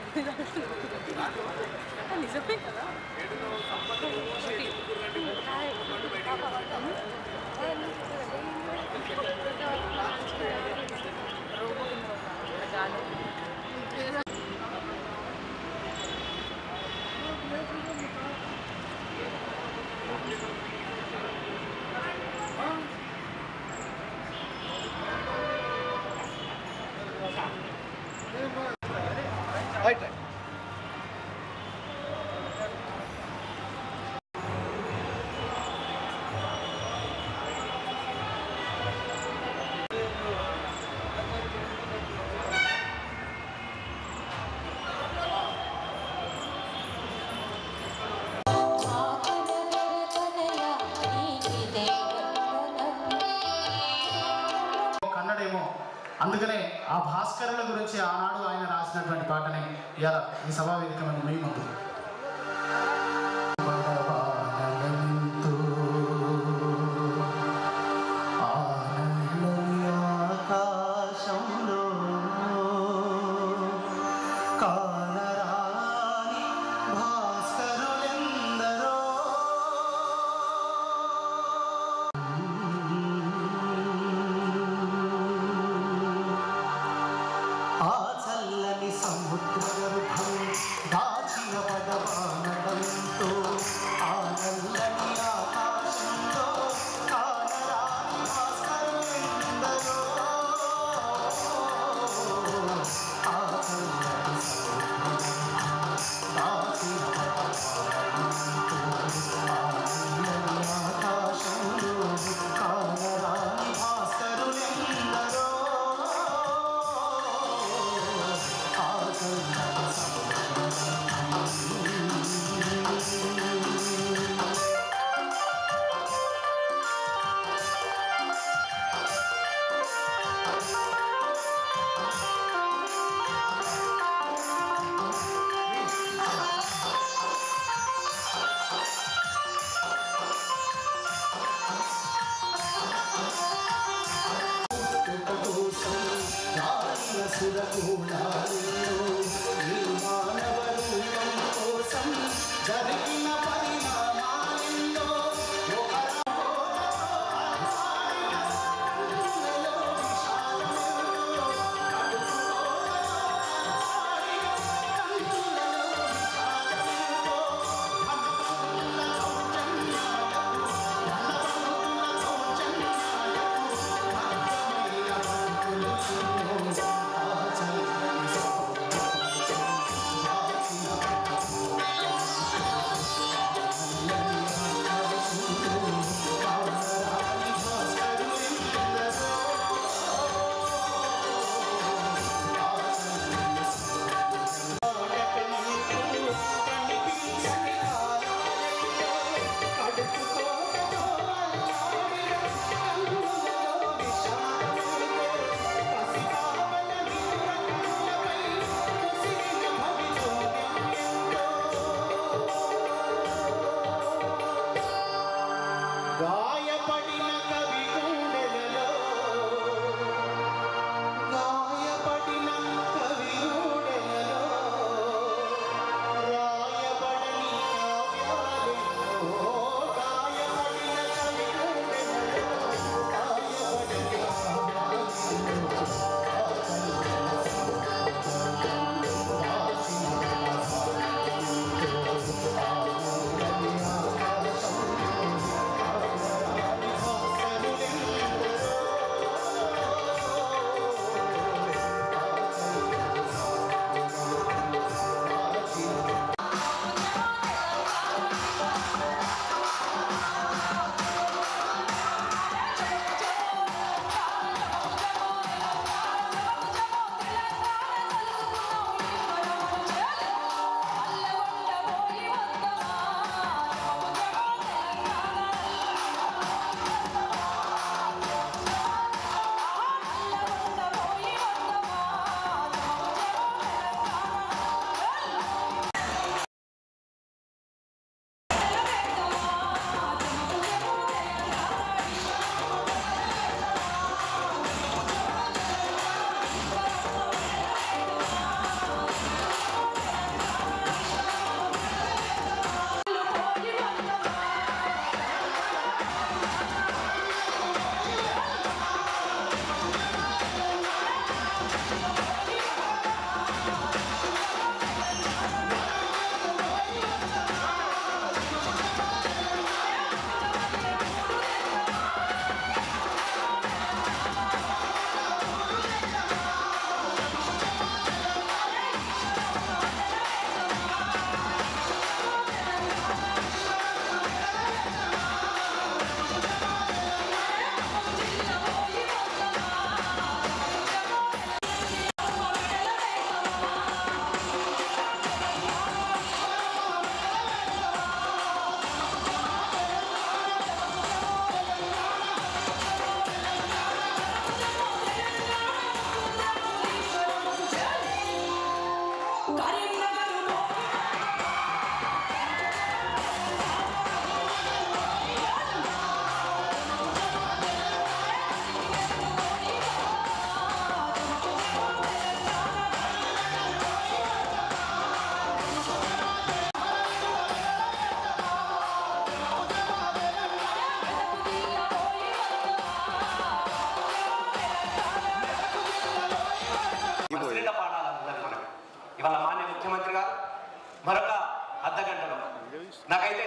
నిజమే కదా right right కన్నడేమో అందుకనే ఆ భాస్కరుల గురించి ఆనాడు ఆయన రాసినటువంటి పాటని ఇలా ఈ సభా వేదిక మీద మీ ముందు పడవానలెంతో ఆనందమి ఆకాశంలో కానరాని భాస్కరులెందరో ఆ చల్లని సముద్ర గర్భం దాచిన పద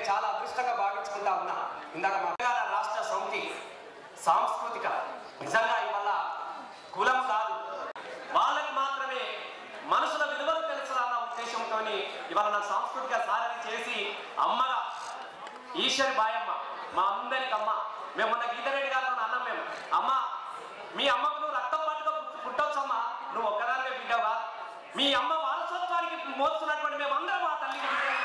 చాలా అదృష్టంగా భావించుకుంటా ఉన్నా ఇందాక మా తెలంగాణ రాష్ట్ర సమితి సాంస్కృతిక నిజంగా ఇవాళ కులం కాదు వాళ్ళకి మాత్రమే మనుషుల విలువలు తెలుసులన్న ఉద్దేశంతో ఇవాళ నా సాంస్కృతిక సారథి చేసి అమ్మగా ఈశ్వరి బాయమ్మ మా అందరికి అమ్మ మేము మొన్న గీతారెడ్డి గారితో అన్నాం మేము అమ్మ మీ అమ్మకు నువ్వు రక్తం పట్టుకో పుట్టొచ్చమ్మా నువ్వు ఒక్కదానివే బిడ్డవు కాదు మీ అమ్మ వారసత్వానికి మోస్తున్నటువంటి మేమందరం ఆ తల్లికి బిడ్డలు.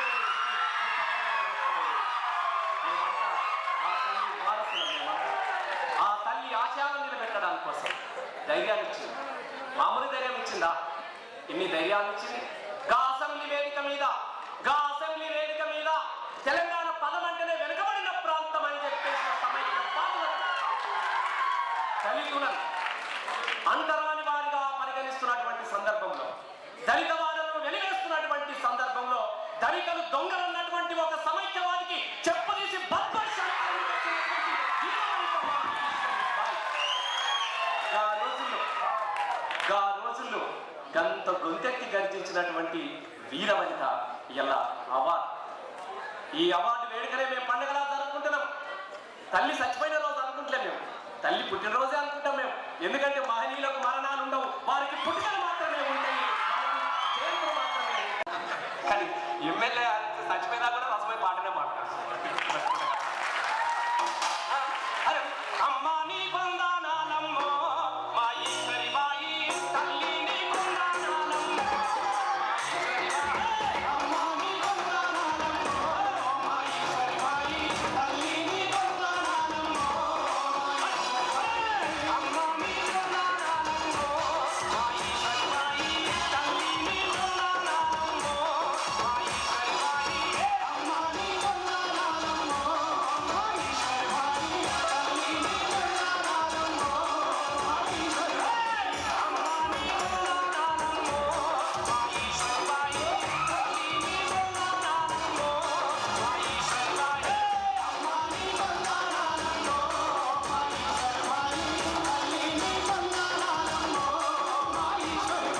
మేమంతా ఆ తల్లి వారసులం మేమంతా. ఆ తల్లి ఆశయాలను నిలబెట్టడానికి కోసం ధైర్యాన్ని ఇచ్చింది మామూలు ధైర్యం ఇచ్చిందా ఇన్ని ధైర్యాలు ఇచ్చింది గా అసెంబ్లీ వేదిక మీద గా అసెంబ్లీ వేదిక మీద తెలంగాణ పదం అంటేనే వెనుకబడిన ప్రాంతం అని చెప్పేసిన సమైక్య బాధలకు దళితులను అంతరాని వారిగా పరిగణిస్తున్నటువంటి సందర్భంలో దళిత వారులను వెలివేస్తున్నటువంటి సందర్భంలో దళితులు దొంగలన్నటువంటి ఒక సమైక్యవాదికి చెప్పదీసి బద్మశాలను పెట్టినటువంటి వీరవనిత మా బాయ్. గా రోజుల్లో గా రోజుల్లో గంత గొంతెత్తి గర్జించినటువంటి వీరవనిత ఇలా అవార్డు ఈ అవార్డు వేడుకనే మేము పండుగలా జరుపుకుంటున్నాం తల్లి చచ్చిపోయిన రోజు అనుకుంటలే మేము తల్లి పుట్టినరోజే అనుకుంటాం మేము ఎందుకంటే మహనీయులకు మరణాలు ఉండవు వారికి పుట్టుకలు మాత్రమే ఉంటాయి వారికి జయంతులు మాత్రమే ఉంటాయి. కానీ ఎమ్మెల్యే చచ్చిపోయినా కూడా రసమై పాటనే పాడతారు అరే అమ్మా నీ కొందానాలమ్మో మా ఈశ్వరి బాయి తల్లి నీ కొందానాలమ్మో అమ్మా నీ కొందానాలమ్మో మా ఈశ్వరి బాయి తల్లి నీ కొందానాలమ్మో అమ్మా నీ కొందానాలమ్మో మా ఈశ్వరి బాయి తల్లి నీ కొందానాలమ్మో మా ఈశ్వరి బాయి అమ్మా నీ కొందానాలమ్మో మా ఈశ్వరి బాయి తల్లి నీ కొందానాలమ్మో మా ఈశ్వరి బాయి అమ్మా నీ కొందానాలమ్మో మా ఈశ్వరి బాయి తల్లి నీ కొందానాలమ్మో మా ఈశ్వరి బాయి అమ్మా నీ కొందానాలమ్మో మా ఈశ్వరి బాయి తల్లి నీ కొందానాలమ్మో మా ఈశ్వరి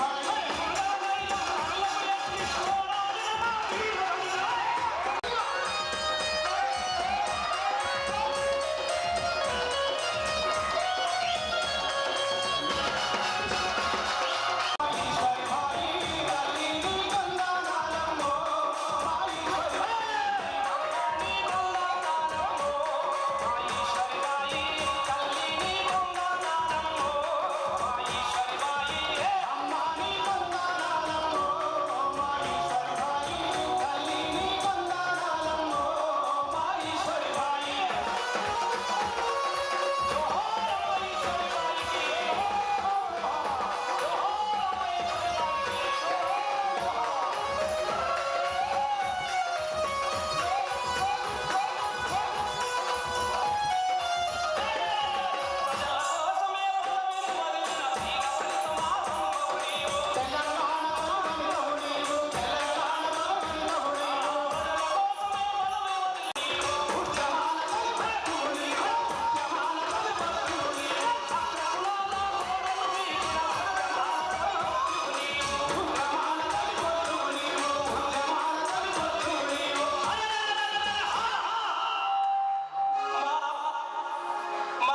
మా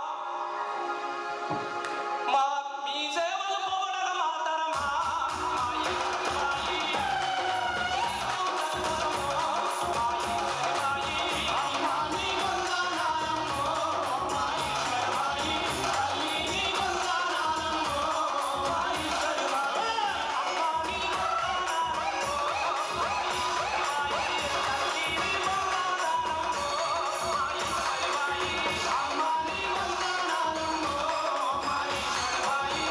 మా మీ సేవలు పొగడగ మాతరమా మాయి మాయి అమ్మా నీ వందనాలమ్మో మాయి మాయి తల్లి నీ వందనాలమ్మో మాయి మాయి అమ్మా నీ వందనాలమ్మో మాయి మాయి తల్లి నీ వందనాలమ్మో మాయి మాయి అమ్మా నీ వందనాలమ్మో మాయి మాయి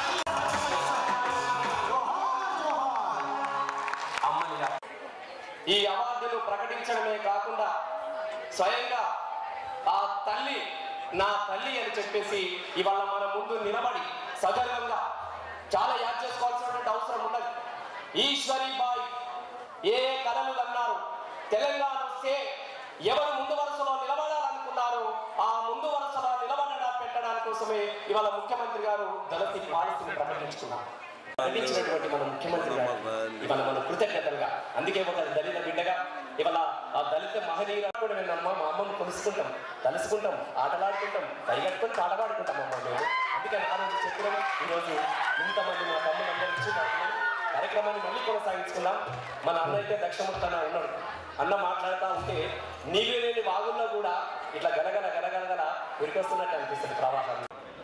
అమ్మనిగా ఈ అవార్డులు ప్రకటించడమే కాకుండా స్వయంగా ఆ తల్లి నా తల్లి అని చెప్పేసి ఇవాళ మన ముందు నిలబడి సగర్వంగా చాలా యాద్ చేసుకోవాల్సినటువంటి అవసరం ఉన్నది ఈశ్వరి బాయ్ ఏ కళలు అన్నారు తెలంగాణ వస్తే ఎవరు ముందు వరుసలో నిలబడాలనుకున్నారు ఆ ముందు వరుసలో నిలబడడా పెట్టడానికి కోసమే ఇవాళ ముఖ్యమంత్రి గారు దళిత పాలసీని ప్రకటించుకున్నారు అందించినటువంటి మన ముఖ్యమంత్రి గారు ఇవాళ మన కృతజ్ఞతలుగా అందుకే ఒక దళిత బిడ్డగా ఇవాళ ఆ దళిత మహనీయురాలు విన్నమ్మా మా అమ్మను కొలుసుకుంటాం తలుసుకుంటాం ఆటలాడుకుంటాం పరిగెట్టుకొని పాటపాడుకుంటాం అమ్మ మేము అందుకని ఆ రోజు చెప్పినాం ఈరోజు ఇంతమంది మా తమ్ముడు అందరూ ఇచ్చి పాడుతున్నాం. కార్యక్రమాన్ని మళ్ళీ కొనసాగించుకుందాం మన అన్న అయితే దక్షిణముఖన ఉన్నాడు అన్న మాట్లాడుతూ ఉంటే నీవే లేని వాగుల్లో కూడా ఇట్లా గలగల గలగలగల ఉరికొస్తున్నట్టు అనిపిస్తుంది ప్రవాహం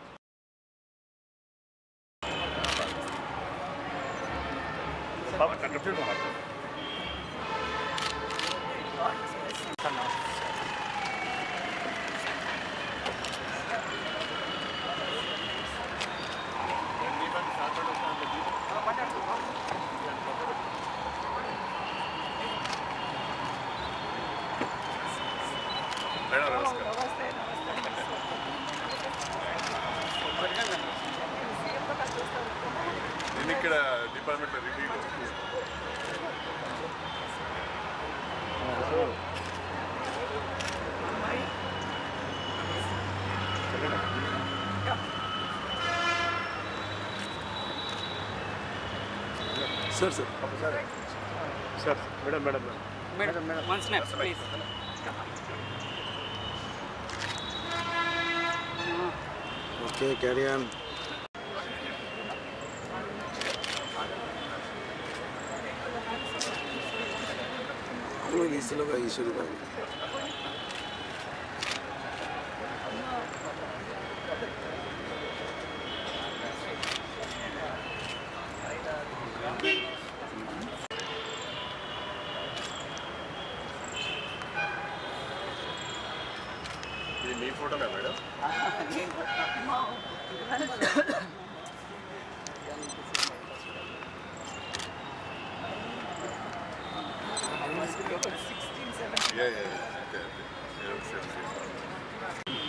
నేను ఇక్కడ డిపార్ట్మెంట్లో review sir sir sir madam madam Madam, one snap, please. Okay carry on ఈశ్వరుగా ఈశ్వరుగా ఇది మీ ఫోటోనా మేడం యా యా అంతే అంతే సెవెన్ సెవెన్ సిక్స్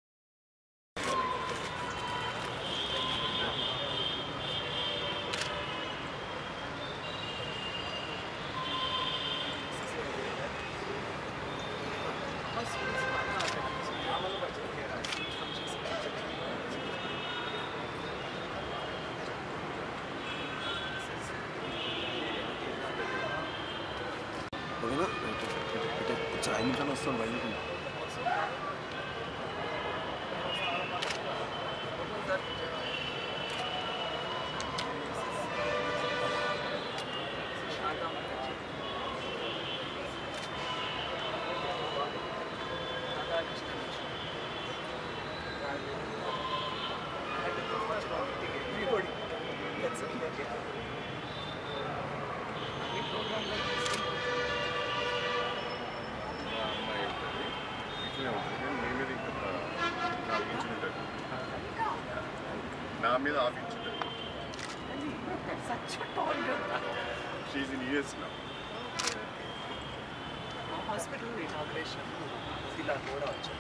ఓకేనా కొంచెం ఐదు నిమిషాలు వస్తాను బయట మా అమ్మాయి ఉంటుంది ఇట్లనే ఉంటుంది కానీ మీ మీద ఇంకా నాలుగు ఇంచులు ఉంటుంది నా మీద హాఫ్ ఇంచ్ ఉంటుంది Such a tall girl. She in US నా హాస్పిటల్ ఇనాగ్రేషన్ ఇలా కూడా వచ్చారు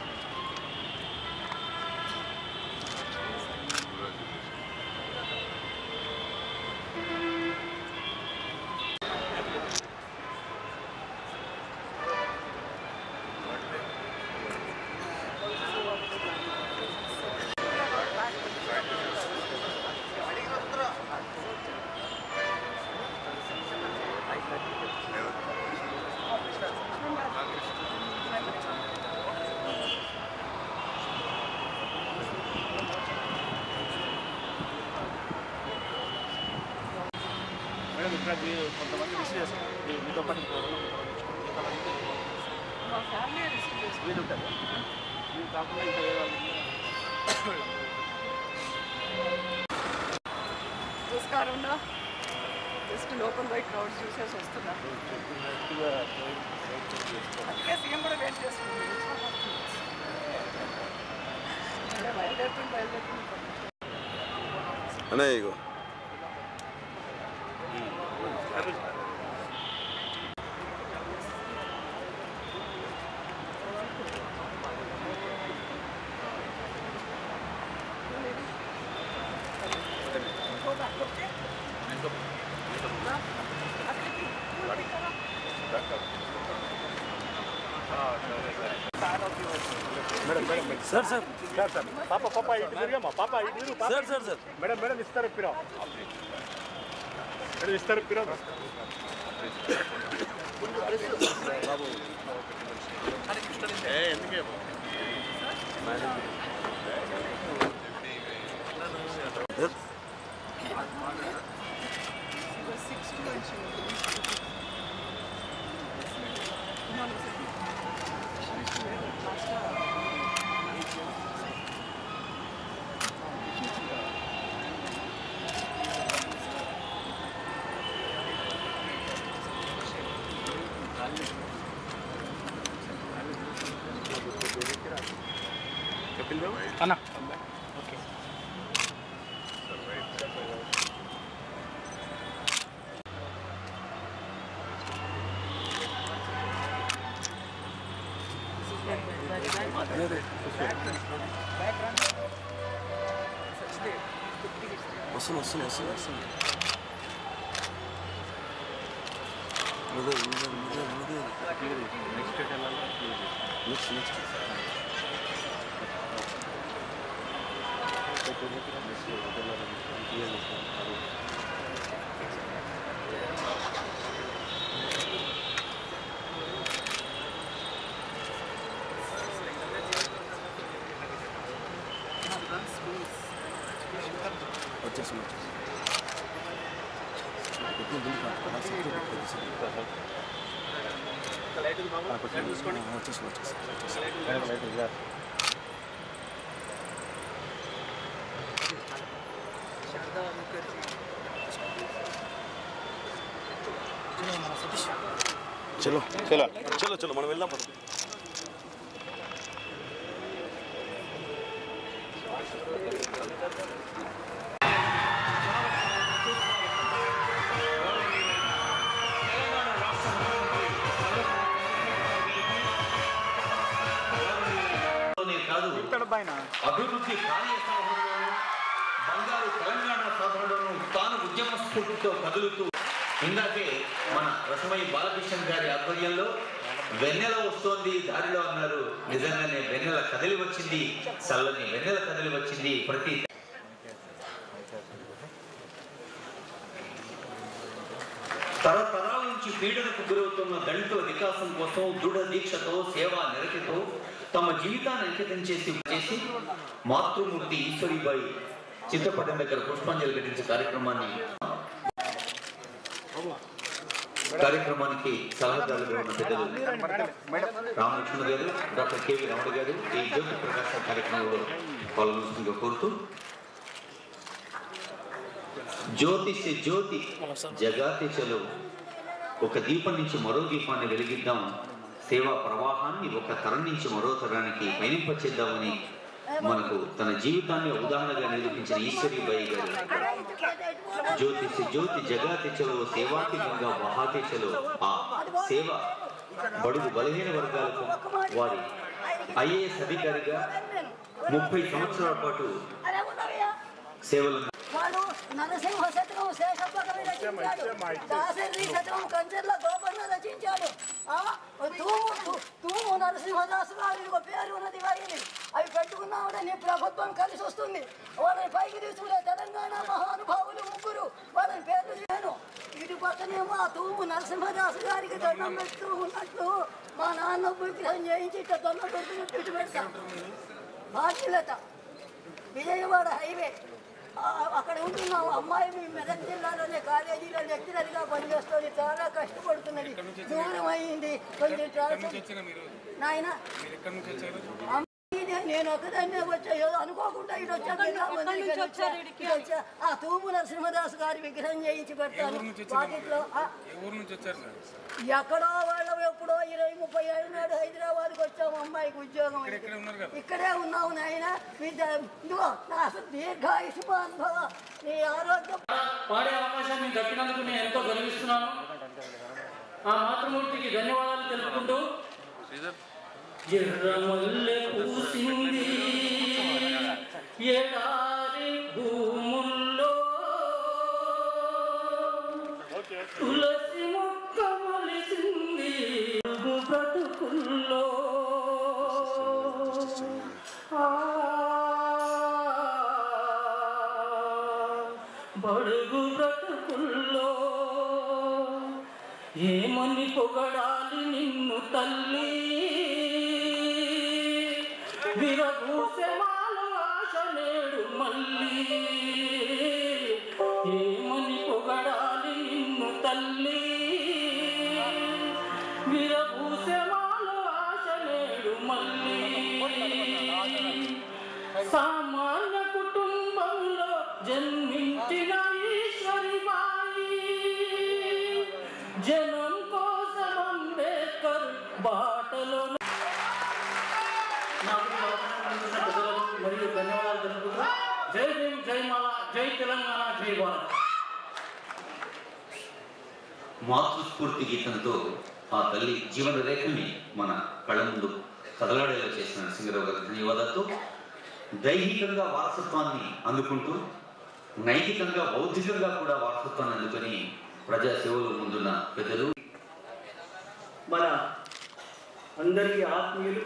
మేడం ఇక్కడ మీరు కొంతమంది రిసీవ్ చేస్తారు మీ- మీతో పాటు ఇంకో ఎవరో కొంతమంది మా ఫ్యామిలీ రిసీవ్ చేసుకుంటాం వీళ్ళు ఉంటారు మీరు కాకుండా ఇంకా వేరే వాళ్ళు ఉన్నారు. నమస్కారం జస్ట్ లోపల పోయి క్రౌడ్ చూసేసి వస్తున్నా చెప్పినట్టుగా ప్రయత్నం చేస్తాం అందుకే సీఎం కూడా వెయిట్ చేస్తుంది అంటే బయలుదేరుతుంది బయలుదేరుతుంది అనే ఇగో సార్ సార్ సార్ సార్ పాప పాప ఇటు తిరిగమ్మా పాప ఇటు తిరుగు పాప sir sir sir madam madam ఇస్తారు పిరా మేడం ఇస్తారు పిరా ఏ ఎందుకే సిక్స్ టు కపిల్ దేవ్ అన్న వస్తుంది వస్తుంది వస్తుంది వస్తుంది ముదే ముదే ముదే ముదే నెక్స్ట్ వెళ్ళాలా నెక్స్ట్ నెక్స్ట్ వచ్చేసి వచ్చేసి ఎప్పుడు ముందు కాదు వచ్చేసి వచ్చేసి వచ్చేసి శారదా ముఖర్జీ చలో చలో చలో చలో మనం వెళ్దాం పద లోనే కాదు అభివృద్ధి కార్యక్రమంలోనూ బంగారు తెలంగాణ సాధనలోనూ తాను ఉద్యమ స్ఫూర్తితో కదులుతూ ఇందాకే మన రసమయ్య బాలకృష్ణ గారి ఆధ్వర్యంలో వెన్నెల వస్తోంది దారిలో అన్నారు నిజంగానే వెన్నెల కదిలి వచ్చింది చల్లని వెన్నెల కదిలి వచ్చింది ప్రతి తరతరాల నుంచి పీడనకు గురవుతున్న దళితుల వికాసం కోసం దృఢ దీక్షతో సేవా నిరతితో తమ జీవితాన్ని అంకితం చేసి చేసి మాతృమూర్తి ఈశ్వరీబాయి చిత్రపటం దగ్గర పుష్పాంజలి ఘటించే కార్యక్రమాన్ని కార్యక్రమానికి సలహాదారులుగా ఉన్న పెద్దలు రామలక్ష్మణ గారు డాక్టర్ కేవి రమణ గారు ఈ జ్యోతి ప్రకాశ కార్యక్రమంలో పాల్గొనవలసిందిగా కోరుతూ జ్యోతి సే జ్యోతి జగాతి చలో ఒక దీపం నుంచి మరో దీపాన్ని వెలిగిద్దాం సేవా ప్రవాహాన్ని ఒక తరం నుంచి మరో తరానికి పయనింపచేద్దామని మనకు తన జీవితాన్ని ఉదాహరణగా నిరూపించిన ఈశ్వరీబాయి గారు జ్యోతి సే జ్యోతి జగాతి చలో సేవాతి గంగా మహాతి చలో ఆ సేవ బడుగు బలహీన వర్గాలకు వారి ఐఏఎస్ అధికారిగా ముప్పై సంవత్సరాల పాటు సేవలు వాడు నరసింహ శతకం శేషప్పకవి రచించాడు దాసరి శతకం కంచెర్ల గోపన్న రచించాడు ఆ తూము తూ- తూము నరసింహదాసు గారి ఒక పేరు ఉన్నది వారిని అవి పెట్టుకున్నామని నీ ప్రభుత్వం కలిసి వస్తుంది వాళ్ళని పైకి తీసుకునే తెలంగాణ మహానుభావులు ముగ్గురు వాళ్ళని పేర్లు నేను ఇటు పక్కనేమో ఆ తూము నరసింహదాసు గారికి దండం పెడుతూ ఉన్నట్లు మా నాన్న విగ్రహం చేయించి ఇట్లా దండం పెడుతున్నట్టు ఇటు పెడతాం భాగ్యలత విజయవాడ హైవే ఆ, అక్కడ ఉంటున్నాం అమ్మాయి మీ మెదక్ జిల్లాలోనే కాలేజీలో లెక్చరర్గా పనిచేస్తుంది చాలా కష్టపడుతున్నది దూరం అయింది కొంచెం ట్రాన్స్ఫర్ నాయన అమ్మాయి ఇదే, నేను ఒకదాన్నే వచ్చా ఏదో అనుకోకుండా ఇటు వచ్చాను ఇలా మందికి వచ్చా. ఇటు వచ్చా. ఆ తూము నరసింహదాస్ గారి విగ్రహం చేయించి పెడతాను వాటిలో ఆ, ఎక్కడో వాళ్ళు ఎప్పుడో ఇరవై ముప్పై ఏళ్ళ నాడు హైదరాబాద్కి వచ్చాము అమ్మాయికి ఉద్యోగం అయింది. ఇక్కడే ఉన్నావు నాయన మీ ద- ఇదిగో నా దీర్ఘాయుష్మాన్ భవ నీ ఆరోగ్యం పాడే అవకాశాన్ని దక్కినందుకు నేను ఎంతో గర్విస్తున్నాను ఆ మాతృమూర్తికి ధన్యవాదాలు తెలుపుకుంటూ ఎర్రమల్లె పూసింది ఎడారి భూముల్లో తులసి మొక్క మొలిసింది అడుగు బ్రతుకుల్లో ఆ బడుగు బ్రతుకుల్లో ఏమని పొగడాలి నిన్ను తల్లి విరగూసెమాల ఆశ నేడు మళ్ళీ ఏమని పొగడాలి నిన్ను తల్లి విరగూసెమాల ఆశ నేడు మళ్ళీ సామాన్య కుటుంబంలో జన్మించిన ఈశ్వరిబాయి జనం కోసం అంబేద్కర్ బాటలో నాకు ఈ అవకాశం అందించిన పెద్దలకు మరియు ధన్యవాదాలు తెలుపుతూ జై భీమ్ జై మాల జై తెలంగాణ జై భారత్ మాతృస్ఫూర్తి గీతంతో ఆ తల్లి జీవన రేఖల్ని మన కళ్ళ ముందు కదలాడేలా చేసిన నరసింహరావు గారికి ధన్యవాదాలతో దైహికంగా వారసత్వాన్ని అందుకుంటూ నైతికంగా బౌద్ధికంగా కూడా వారసత్వాన్ని అందుకొని ప్రజా సేవలో ముందున్న పెద్దలు మన అందరికీ ఆత్మీయులు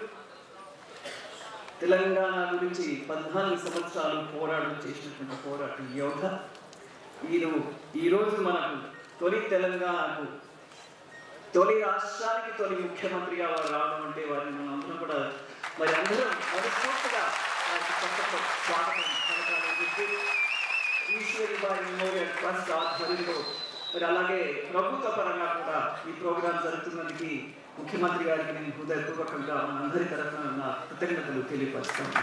తెలంగాణ గురించి పద్నాలుగు సంవత్సరాలు పోరాటం చేసినటువంటి పోరాట యోధ ఈరో ఈరోజు మనకు తొలి తెలంగాణకు తొలి రాష్ట్రానికి తొలి ముఖ్యమంత్రిగా వారు రావడం అంటే వారిని మనం అందరం కూడా మరి అందరం మనస్ఫూర్తిగా వారికి కొత్త స్వాగతం పలకాలని చెప్పి ఈశ్వరి వారి మెమోరియల్ ట్రస్ట్ ఆధ్వర్యంలో మరి అలాగే ప్రభుత్వ పరంగా కూడా ఈ ప్రోగ్రాం జరుగుతున్నందుకు ముఖ్యమంత్రి గారికి నేను హృదయపూర్వకంగా మనందరి తరఫున నా కృతజ్ఞతలు తెలియపరుస్తాను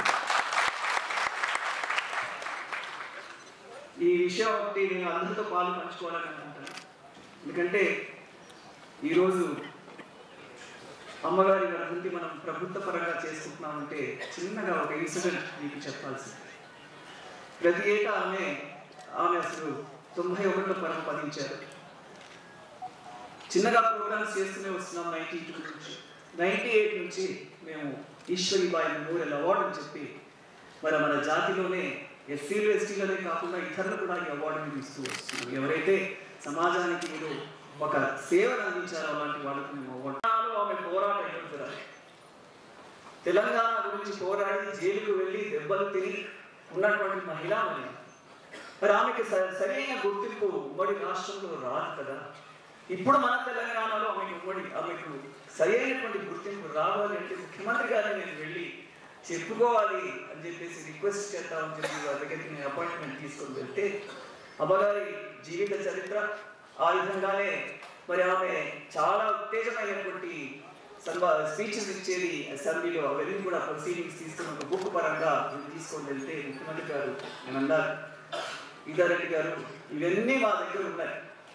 ఈ విషయం ఒకటి నేను అందరితో పాలు పంచుకోవాలని అనుకుంటాను ఎందుకంటే ఈరోజు అమ్మగారి వర్ధంతి మనం ప్రభుత్వ పరంగా చేసుకుంటున్నామంటే చిన్నగా ఒక ఇన్సిడెంట్ మీకు చెప్పాల్సింది ప్రతి ఏటా ఆమె ఆమె అసలు తొంభై ఒకటిలో పరం పదించారు చిన్నగా ప్రోగ్రామ్స్ చేస్తూనే వస్తున్నాం నైన్టీ టూ నుంచి నైన్టీ ఎయిట్ నుంచి మేము ఈశ్వరిబాయి మెమోరియల్ అవార్డు అని చెప్పి మరి మన జాతిలోనే ఎస్సీలు ఎస్టీలనే కాకుండా ఇతరులు కూడా ఈ అవార్డుని ఇస్తూ వస్తున్నాం ఎవరైతే సమాజానికి మీరు ఒక సేవను అందించారో అలాంటి వాళ్ళకి మేము అవార్డు ఆమె పోరాట యోధురాలు. తెలంగాణ గురించి పోరాడి జైలుకు వెళ్ళి దెబ్బలు తిని ఉన్నటువంటి మహిళా మరి మరి ఆమెకి స- సరైన గుర్తింపు ఉమ్మడి రాష్ట్రంలో రాదు కదా ఇప్పుడు మన తెలంగాణలో ఆమెకు ఉమ్మడి ఆమెకు సరైనటువంటి గుర్తింపు రావాలి అంటే ముఖ్యమంత్రి గారిని నేను వెళ్ళి చెప్పుకోవాలి అని చెప్పేసి రిక్వెస్ట్ చేద్దామని చెప్పి వారి దగ్గరికి నేను అపాయింట్మెంట్ తీసుకొని వెళ్తే అమ్మగారి జీవిత చరిత్ర ఆ విధంగానే మరి ఆమె చాలా ఉత్తేజమైనటువంటి సన్వా స్పీచెస్ ఇచ్చేది అసెంబ్లీలో అవన్నీ కూడా ప్రొసీడింగ్స్ తీసుకుని ఒక బుక్ పరంగా నేను తీసుకొని వెళ్తే ముఖ్యమంత్రి గారు నేను అన్నారు ఇదారెడ్డి గారు ఇవన్నీ మా దగ్గర ఉన్నాయి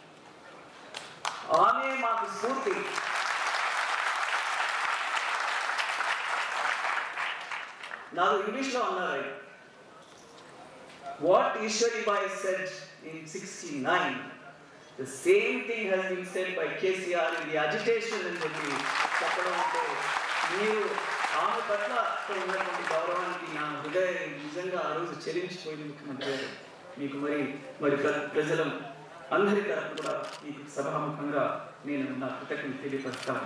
ఆమె మాకు స్ఫూర్తి నాకు ఇంగ్లీష్లో అన్నారు ఆయన what Eshwari Bai said in sixty nine the same thing he's been said by KCR in the agitation అని చెప్పి చెప్పడం అంటే మీరు ఆమె పట్ల అక్కడ ఉన్నటువంటి గౌరవానికి నా హృదయం నిజంగా ఆ రోజు చెల్లించిపోయింది ముఖ్యమంత్రి గారు మీకు మరి మరి ప్ర- ప్రజలం అందరి తరఫు కూడా మీకు సభాముఖంగా నేను నా కృతజ్ఞత తెలియపరుస్తాను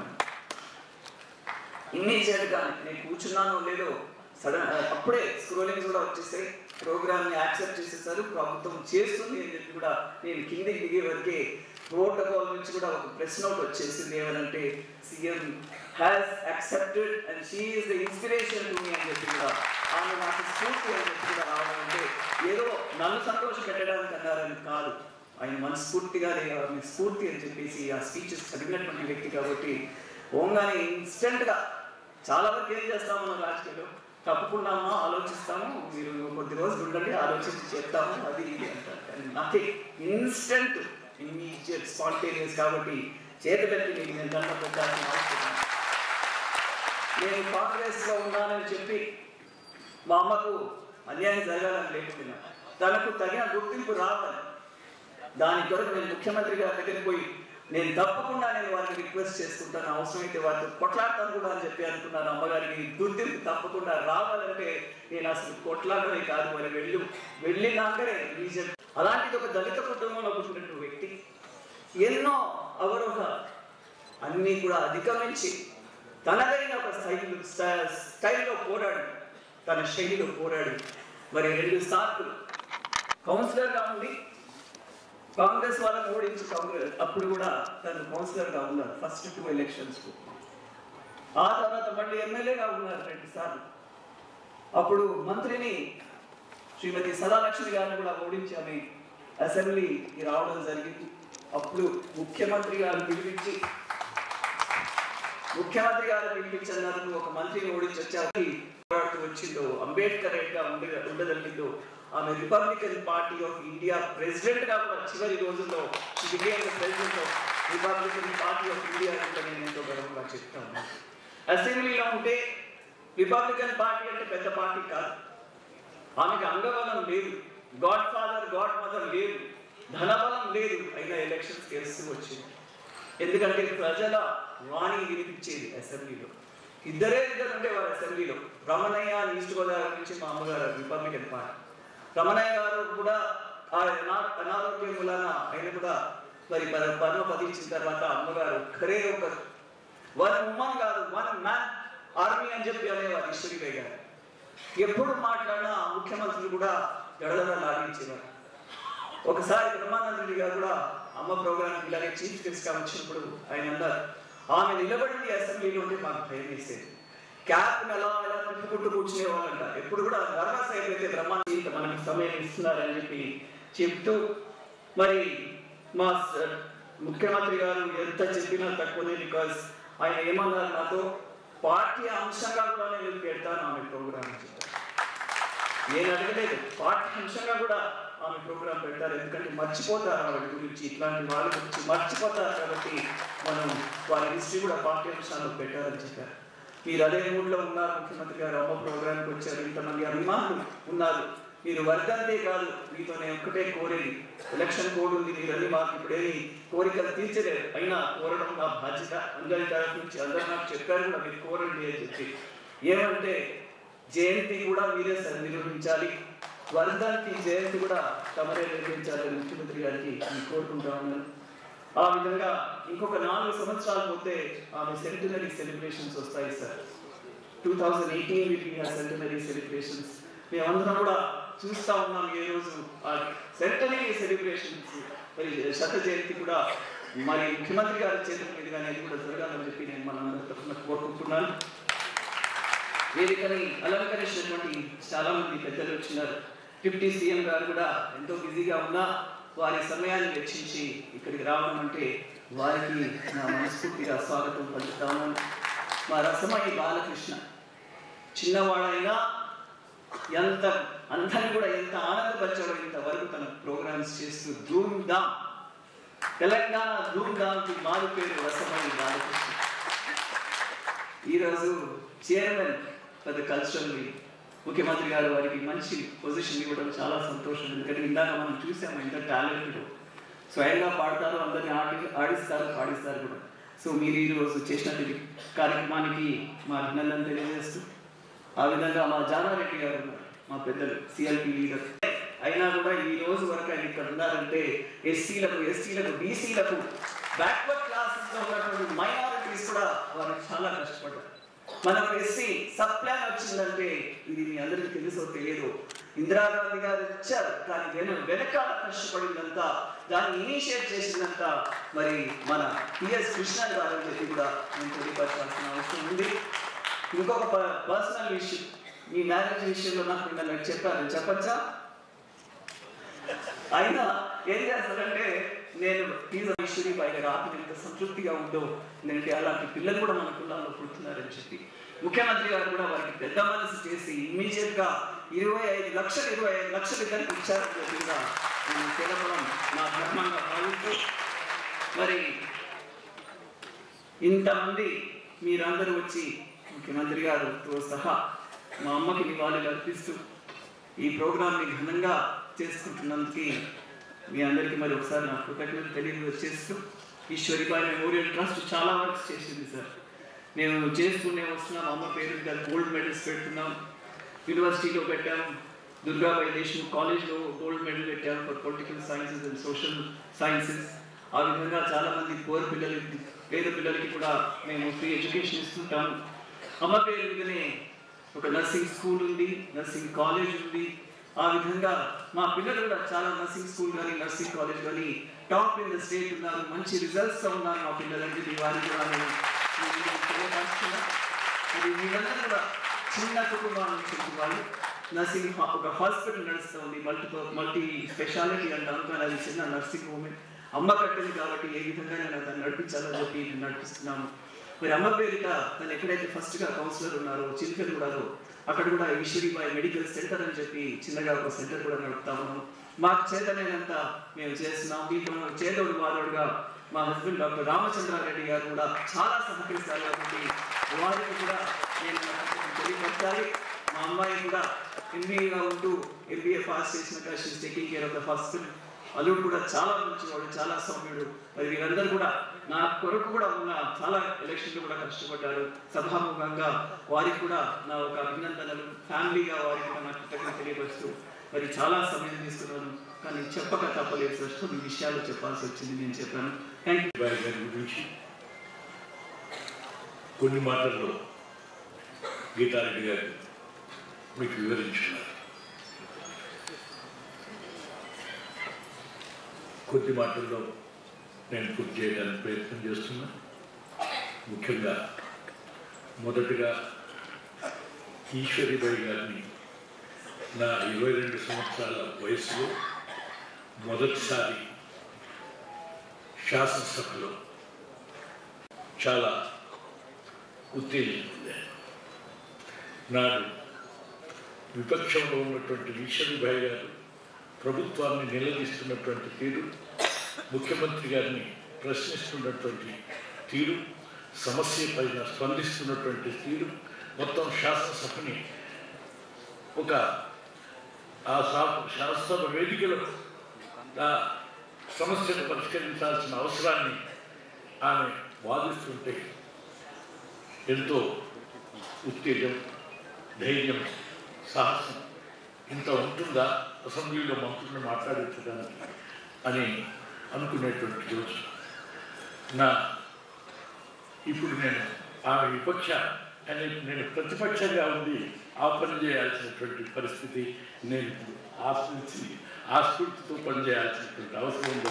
ఇన్ని చేయగా నేను కూర్చున్నానో లేదో సడన్ అప్పుడే స్క్రోలింగ్ కూడా వచ్చేసాయి ప్రోగ్రామ్ని యాక్సెప్ట్ చేసేసారు ప్రభుత్వం చేస్తుంది అని చెప్పి కూడా నేను కిందికి దిగే వరకే ప్రోటోకాల్ నుంచి కూడా ఒక ప్రెస్ నోట్ వచ్చేసింది ఏమనంటే CM has accepted and she is the inspiration to me అని చెప్పి కూడా ఆమె నాకు స్ఫూర్తి అని చెప్పి కూడా రావడం అంటే ఏదో నన్ను సంతోష పెట్టడానికి అన్నారని కాదు ఆయన మనస్ఫూర్తిగా ఆమె స్ఫూర్తి అని చెప్పేసి ఆ స్పీచెస్ చదివినటువంటి వ్యక్తి కాబట్టి ఓంగానే ఇన్స్టెంట్గా చాలా వరకు ఏం చేస్తాము మనం రాజకీయాల్లో తప్పకుండామా ఆలోచిస్తాము మీరు కొద్ది రోజులు ఉండండి ఆలోచించి చేస్తాము అది ఇది అంటారు కానీ నథింగ్ ఇన్స్టెంట్ ఇమ్మీడియట్ స్పాంటేనియస్ కాబట్టి చేతులెత్తి మీకు నేను దండం పెట్టాలని ఆలోచిస్తున్నాను నేను కాంగ్రెస్లో ఉన్నానని చెప్పి మా అమ్మకు అన్యాయం జరగాలని లేకపోయినా తనకు తగిన గుర్తింపు రావాలి దాని కొరకు నేను ముఖ్యమంత్రి గారి దగ్గరికి పోయి నేను తప్పకుండా నేను వారిని రిక్వెస్ట్ చేసుకుంటాను అవసరమైతే వారితో కొట్లాడతాను కూడా అని చెప్పి అనుకున్నాను అమ్మగారికి గుర్తింపు తప్పకుండా రావాలంటే నేను అసలు కొట్లాడమే కాదు మరి వెళ్ళు వెళ్ళినాకనే రీజన్ అలాంటిది ఒక దళిత కుటుంబంలో పుట్టినటువంటి వ్యక్తి ఎన్నో అవరోధ అన్నీ కూడా అధిగమించి తనదైన ఒక స్థైలు స్టై- స్టైల్లో పోరాడు తన శైలిలో పోరాడు మరి రెండు సార్లు కౌన్సిలర్గా ఉండి కాంగ్రెస్ వాళ్ళని ఓడించి కాంగ్రెస్ అప్పుడు కూడా తను కౌన్సిలర్గా ఉన్నారు ఫస్ట్ టూ ఎలక్షన్స్ ఆ తర్వాత మళ్ళీ ఎమ్మెల్యేగా ఉన్నారు రెండు సార్లు అప్పుడు మంత్రిని శ్రీమతి సదాలక్ష్మి గారిని కూడా ఓడించి ఆమె అసెంబ్లీకి రావడం జరిగింది అప్పుడు ముఖ్యమంత్రి గారు పిలిపించి ముఖ్యమంత్రి గారు పిలిపించన్నారు నువ్వు ఒక మంత్రిని ఓడించి వచ్చాక పోరాడుతూ వచ్చిందో అంబేద్కర్ గా ఉండ ఉండగలిగిందో ఆమె Republican party of India president గా కూడా చివరి రోజుల్లో president of Republican party of India అంటే నేను ఎంతో గర్వంగా చెప్తాను అసెంబ్లీలో ఉంటే రిపబ్లికన్ పార్టీ అంటే పెద్ద పార్టీ కాదు ఆమెకి అంగబలం లేదు గాడ్ ఫాదర్ గాడ్ మదర్ లేదు ధనబలం లేదు అయినా ఎలక్షన్స్ గెలుస్తూ వచ్చింది ఎందుకంటే ప్రజల వాణి వినిపించేది అసెంబ్లీలో ఇద్దరే ఇద్దరు ఉండేవారు అసెంబ్లీలో రమణయ్య ఈస్ట్ గోదావరి నుంచి మా అమ్మగారు రిపబ్లికన్ పార్టీ రమణయ్య గారు కూడా ఆ అనా- అనారోగ్యం వలన ఆయన కూడా మరి ప- పరమపదించిన తర్వాత అమ్మగారు ఒక్కరే ఒకరు వన్ ఉమ్మన్ కాదు వన్ మ్యాన్ ఆర్మీ అని చెప్పి అనేవారు ఈశ్వరిబాయి గారు ఎప్పుడు మాట్లాడినా ముఖ్యమంత్రులు కూడా గడదడ లాగించేవారు ఒకసారి బ్రహ్మానంద రెడ్డి గారు కూడా అమ్మ ప్రోగ్రామ్ ఇలాగే చీఫ్ గెస్ట్ గా వచ్చినప్పుడు ఆయన అన్నారు ఆమె నిలబడింది అసెంబ్లీలో ఉంటే మాకు భయం వేసేది క్యాప్ ఎలా ఎలా తిప్పుకుంటూ కూర్చునే వాళ్ళంట ఎప్పుడు కూడా నర్వస్ అయిపోతే బ్రహ్మాండ ఇంత మనకి సమయం ఇస్తున్నారని చెప్పి చెప్తూ మరి మా స- ముఖ్యమంత్రి గారు ఎంత చెప్పినా తక్కువనే బికాస్ ఆయన ఏమన్నారు నాతో పార్టీ అంశంగా కూడా నేను పెడతాను ఆమె ప్రోగ్రామ్ అని చెప్పారు నేను అడగలేదు పార్టీ అంశంగా కూడా ఆమె ప్రోగ్రామ్ పెడతారు ఎందుకంటే మర్చిపోతారు ఆవిడ గురించి ఇట్లాంటి వాళ్ళ గురించి మర్చిపోతారు కాబట్టి మనం వారి హిస్టరీ కూడా పార్టీ అంశాల్లో పెట్టారని చెప్పారు మీరు అదే మూడ్లో ఉన్నారు ముఖ్యమంత్రి గారు అమ్మ ప్రోగ్రామ్కి వచ్చారు ఇంతమంది అభిమానులు ఉన్నారు మీరు వర్గంతే కాదు మీతో నేను ఒక్కటే కోరేది ఎలక్షన్ కోడ్ ఉంది మీరన్నీ మాకు ఇప్పుడేమి కోరికలు తీర్చలేదు అయినా కోరడం నా బాధ్యత అందరి తరఫు నుంచి అందరూ నాకు చెప్పారు కూడా మీరు కోరండి అని చెప్పి ఏమంటే జయంతి కూడా మీరే సార్ నిర్వహించాలి వర్ధానికి జయంతి కూడా తమరే నిర్వహించాలని ముఖ్యమంత్రి గారికి నేను కోరుకుంటా ఉన్నాను ఆ విధంగా ఇంకొక నాలుగు సంవత్సరాలు పోతే ఆమె సెంటనరీ సెలబ్రేషన్స్ వస్తాయి sir two thousand eighteen will centenary celebrations మేమందరం కూడా చూస్తా ఉన్నాం ఏ రోజు ఆ సెంటనరీ సెలబ్రేషన్స్ మరి శత జయంతి కూడా మరి ముఖ్యమంత్రి గారి చేతుల మీదుగానే అది కూడా జరగాలని చెప్పి నేను మనందరి తరఫున కోరుకుంటున్నాను వేదికని అలంకరించినటువంటి చాలా మంది పెద్దలు వచ్చినారు డిప్యూటీ సీఎం గారు కూడా ఎంతో బిజీగా ఉన్నా వారి సమయాన్ని వెచ్చించి ఇక్కడికి రావడం అంటే వారికి నా మనస్ఫూర్తిగా స్వాగతం పలుకుతాను మా రసమయ్య బాలకృష్ణ చిన్నవాడైనా ఎంత అందరిని కూడా ఎంత ఆనందపరిచాడో ఇంతవరకు తన ప్రోగ్రామ్స్ చేస్తూ ధూమ్ ధామ్ తెలంగాణ ధూమ్ ధామ్కి మారు పేరు రసమయ్య బాలకృష్ణ ఈరోజు చైర్మన్ పెద్ద కల్చరల్ ముఖ్యమంత్రి గారు వారికి మంచి పొజిషన్ ఇవ్వడం చాలా సంతోషం ఎందుకంటే ఇందాక మనం చూసాము ఎంత టాలెంటెడ్ స్వయంగా పాడతారు అందరిని ఆడి ఆడిస్తారు పాడిస్తారు కూడా సో మీరు ఈరోజు చేసినటువంటి కార్యక్రమానికి మా అభినందన తెలియజేస్తూ ఆ విధంగా మా జానారెడ్డి గారు ఉన్నారు, మా పెద్దలు సిఎల్పి లీడర్ అయినా కూడా ఈ రోజు వరకు ఆయన ఇక్కడ ఉన్నారంటే ఎస్సీలకు ఎస్సీలకు బీసీలకు బ్యాక్వర్డ్ క్లాసెస్ లో ఉన్నటువంటి మైనారిటీస్ కూడా వారు చాలా కష్టపడ్డారు మనకు ఎస్సీ సబ్ ప్లాన్ వచ్చిందంటే ఇది మీ అందరికీ తెలుసో తెలియదు ఇందిరాగాంధీ గారు ఇచ్చారు కానీ వెను వెనకాల కష్టపడిందంతా దాన్ని ఇనిషియేట్ చేసిందంతా మరి మన టిఎస్ కృష్ణ గారు అని చెప్పి కూడా నేను తెలియపరచాల్సిన అవసరం ఉంది ఇంకొక పర్సనల్ విషయం మీ మ్యారేజ్ విషయంలో నాకు మిమ్మల్ని చెప్పారు చెప్పచ్చా అయినా ఏం చేస్తారంటే నేను ఈజ్ ఈశ్వరి పైన ఆత్మ ఎంత సంతృప్తిగా ఉందో ఎందుకంటే అలాంటి పిల్లలు కూడా మన కులాల్లో పుడుతున్నారని చెప్పి ముఖ్యమంత్రి గారు కూడా వారికి పెద్ద మనసు చేసి ఇమ్మీడియట్ గా ఇరవై ఐదు లక్షలు ఇరవై ఐదు లక్షలు ఇద్దరికి ఇచ్చారని చెప్పి కూడా నేను తెలపడం నా ధర్మంగా భావిస్తూ మరి ఇంతమంది మీరందరూ వచ్చి ముఖ్యమంత్రి గారితో సహా మా అమ్మకి నివాళులు అర్పిస్తూ ఈ ప్రోగ్రామ్ని ఘనంగా చేసుకుంటున్నందుకు మీ అందరికీ మరి ఒకసారి నా కృతజ్ఞతలు తెలియజేస్తూ ఈశ్వరిబాయి మెమోరియల్ ట్రస్ట్ చాలా వర్క్స్ చేసింది సార్ మేము చేస్తూనే వస్తున్నాం అమ్మ పేరు మీద గోల్డ్ మెడల్స్ పెడుతున్నాం యూనివర్సిటీలో పెట్టాం దుర్గాబాయి దేశ్ముఖ్ కాలేజ్లో గోల్డ్ మెడల్ పెట్టాం for political sciences and social sciences ఆ విధంగా చాలా మంది పోర్ పిల్లలకి పేద పిల్లలకి కూడా మేము ఫ్రీ ఎడ్యుకేషన్ ఇస్తుంటాము అమ్మ పేరు మీదనే ఒక నర్సింగ్ స్కూల్ ఉంది నర్సింగ్ కాలేజ్ ఉంది ఆ విధంగా మా పిల్లలు కూడా చాలా నర్సింగ్ స్కూల్ కానీ నర్సింగ్ కాలేజ్ కానీ టాప్ ఇన్ ద స్టేట్ ఉన్నారు మంచి రిజల్ట్స్ ఉన్నారు మా పిల్లలంటే మీ వారికి కూడా నేను మీ ముందు తెలియపరుస్తున్నా. అది మీరందరూ కూడా చిన్న కుటుంబాల నుంచి వచ్చిన వాళ్ళు నర్సింగ్ హా- ఒక హాస్పిటల్ నడుస్తుంది మల్టీ మల్టీ స్పెషాలిటీ అంటాం కానీ అది చిన్న నర్సింగ్ హోమ్ అమ్మ కట్టింది కాబట్టి ఏ విధంగా నేను దాన్ని నడిపించాలో చెప్పి నేను నడిపిస్తున్నాను మరి అమ్మ పేరిట తను ఎక్కడైతే ఫస్ట్గా కౌన్సిలర్ ఉన్నారో చిలుకలగూడలో అక్కడ కూడా ఈశ్వరీబాయి మెడికల్ సెంటర్ అని చెప్పి చిన్నగా ఒక సెంటర్ కూడా నడుపుతా ఉన్నాం మాకు చేతనైనంత మేము చేస్తున్నాం దీంట్లో చేదోడు వాదోడుగా మా హస్బెండ్ డాక్టర్ రామచంద్రారెడ్డి గారు కూడా చాలా సహకరిస్తారు కాబట్టి వారికి కూడా నేను తెలియపరచాలి మా అమ్మాయి కూడా ఎంబీఏగా ఉంటూ ఎంబీఏ పాస్ చేసినాక she's taking care of the hospital అల్లుడు కూడా చాలా మంచివాడు చాలా సౌమ్యుడు మరి వీరందరూ కూడా నా కొరకు కూడా ఉన్న చాలా ఎలక్షన్లు కూడా కష్టపడ్డారు సభాముఖంగా వారికి కూడా నా ఒక అభినందనలు ఫ్యామిలీగా వారికి కూడా నా కృతజ్ఞత తెలియపరుస్తూ మరి చాలా సమయం తీసుకున్నాను కానీ చెప్పక తప్పలేదు ఫస్ట్ ఈ విషయాలు చెప్పాల్సి వచ్చింది నేను చెప్పాను థ్యాంక్ యూ బాయ్ గారి గురించి కొన్ని మాటల్లో గీతారెడ్డి గారు మీకు వివరించున్నారు కొద్ది మాటల్లో నేను పూర్తి చేయడానికి ప్రయత్నం చేస్తున్నా ముఖ్యంగా మొదటగా ఈశ్వరిబాయి గారిని నా ఇరవై రెండు సంవత్సరాల వయసులో మొదటిసారి శాసనసభలో చాలా ఉత్తేజం పొందాను నాడు విపక్షంలో ఉన్నటువంటి ఈశ్వరిభాయ్ గారు ప్రభుత్వాన్ని నిలదీస్తున్నటువంటి తీరు ముఖ్యమంత్రి గారిని ప్రశ్నిస్తున్నటువంటి తీరు సమస్య పైన స్పందిస్తున్నటువంటి తీరు మొత్తం శాసనసభని ఒక ఆ సా- శాసనసభ వేదికలో ఆ సమస్యను పరిష్కరించాల్సిన అవసరాన్ని ఆమె వాదిస్తుంటే ఎంతో ఉత్తేజం ధైర్యం సాహసం ఇంత ఉంటుందా అసెంబ్లీలో మంత్రులను మాట్లాడించడానికి అని అనుకునేటువంటి రోజు నా ఇప్పుడు నేను ఆమె విపక్ష అని నేను ప్రతిపక్షంగా ఉంది ఆ పని చేయాల్సినటువంటి పరిస్థితి నేను ఇప్పుడు ఆస్ఫూర్తి ఆస్ఫూర్తితో పనిచేయాల్సినటువంటి అవసరం ఉంది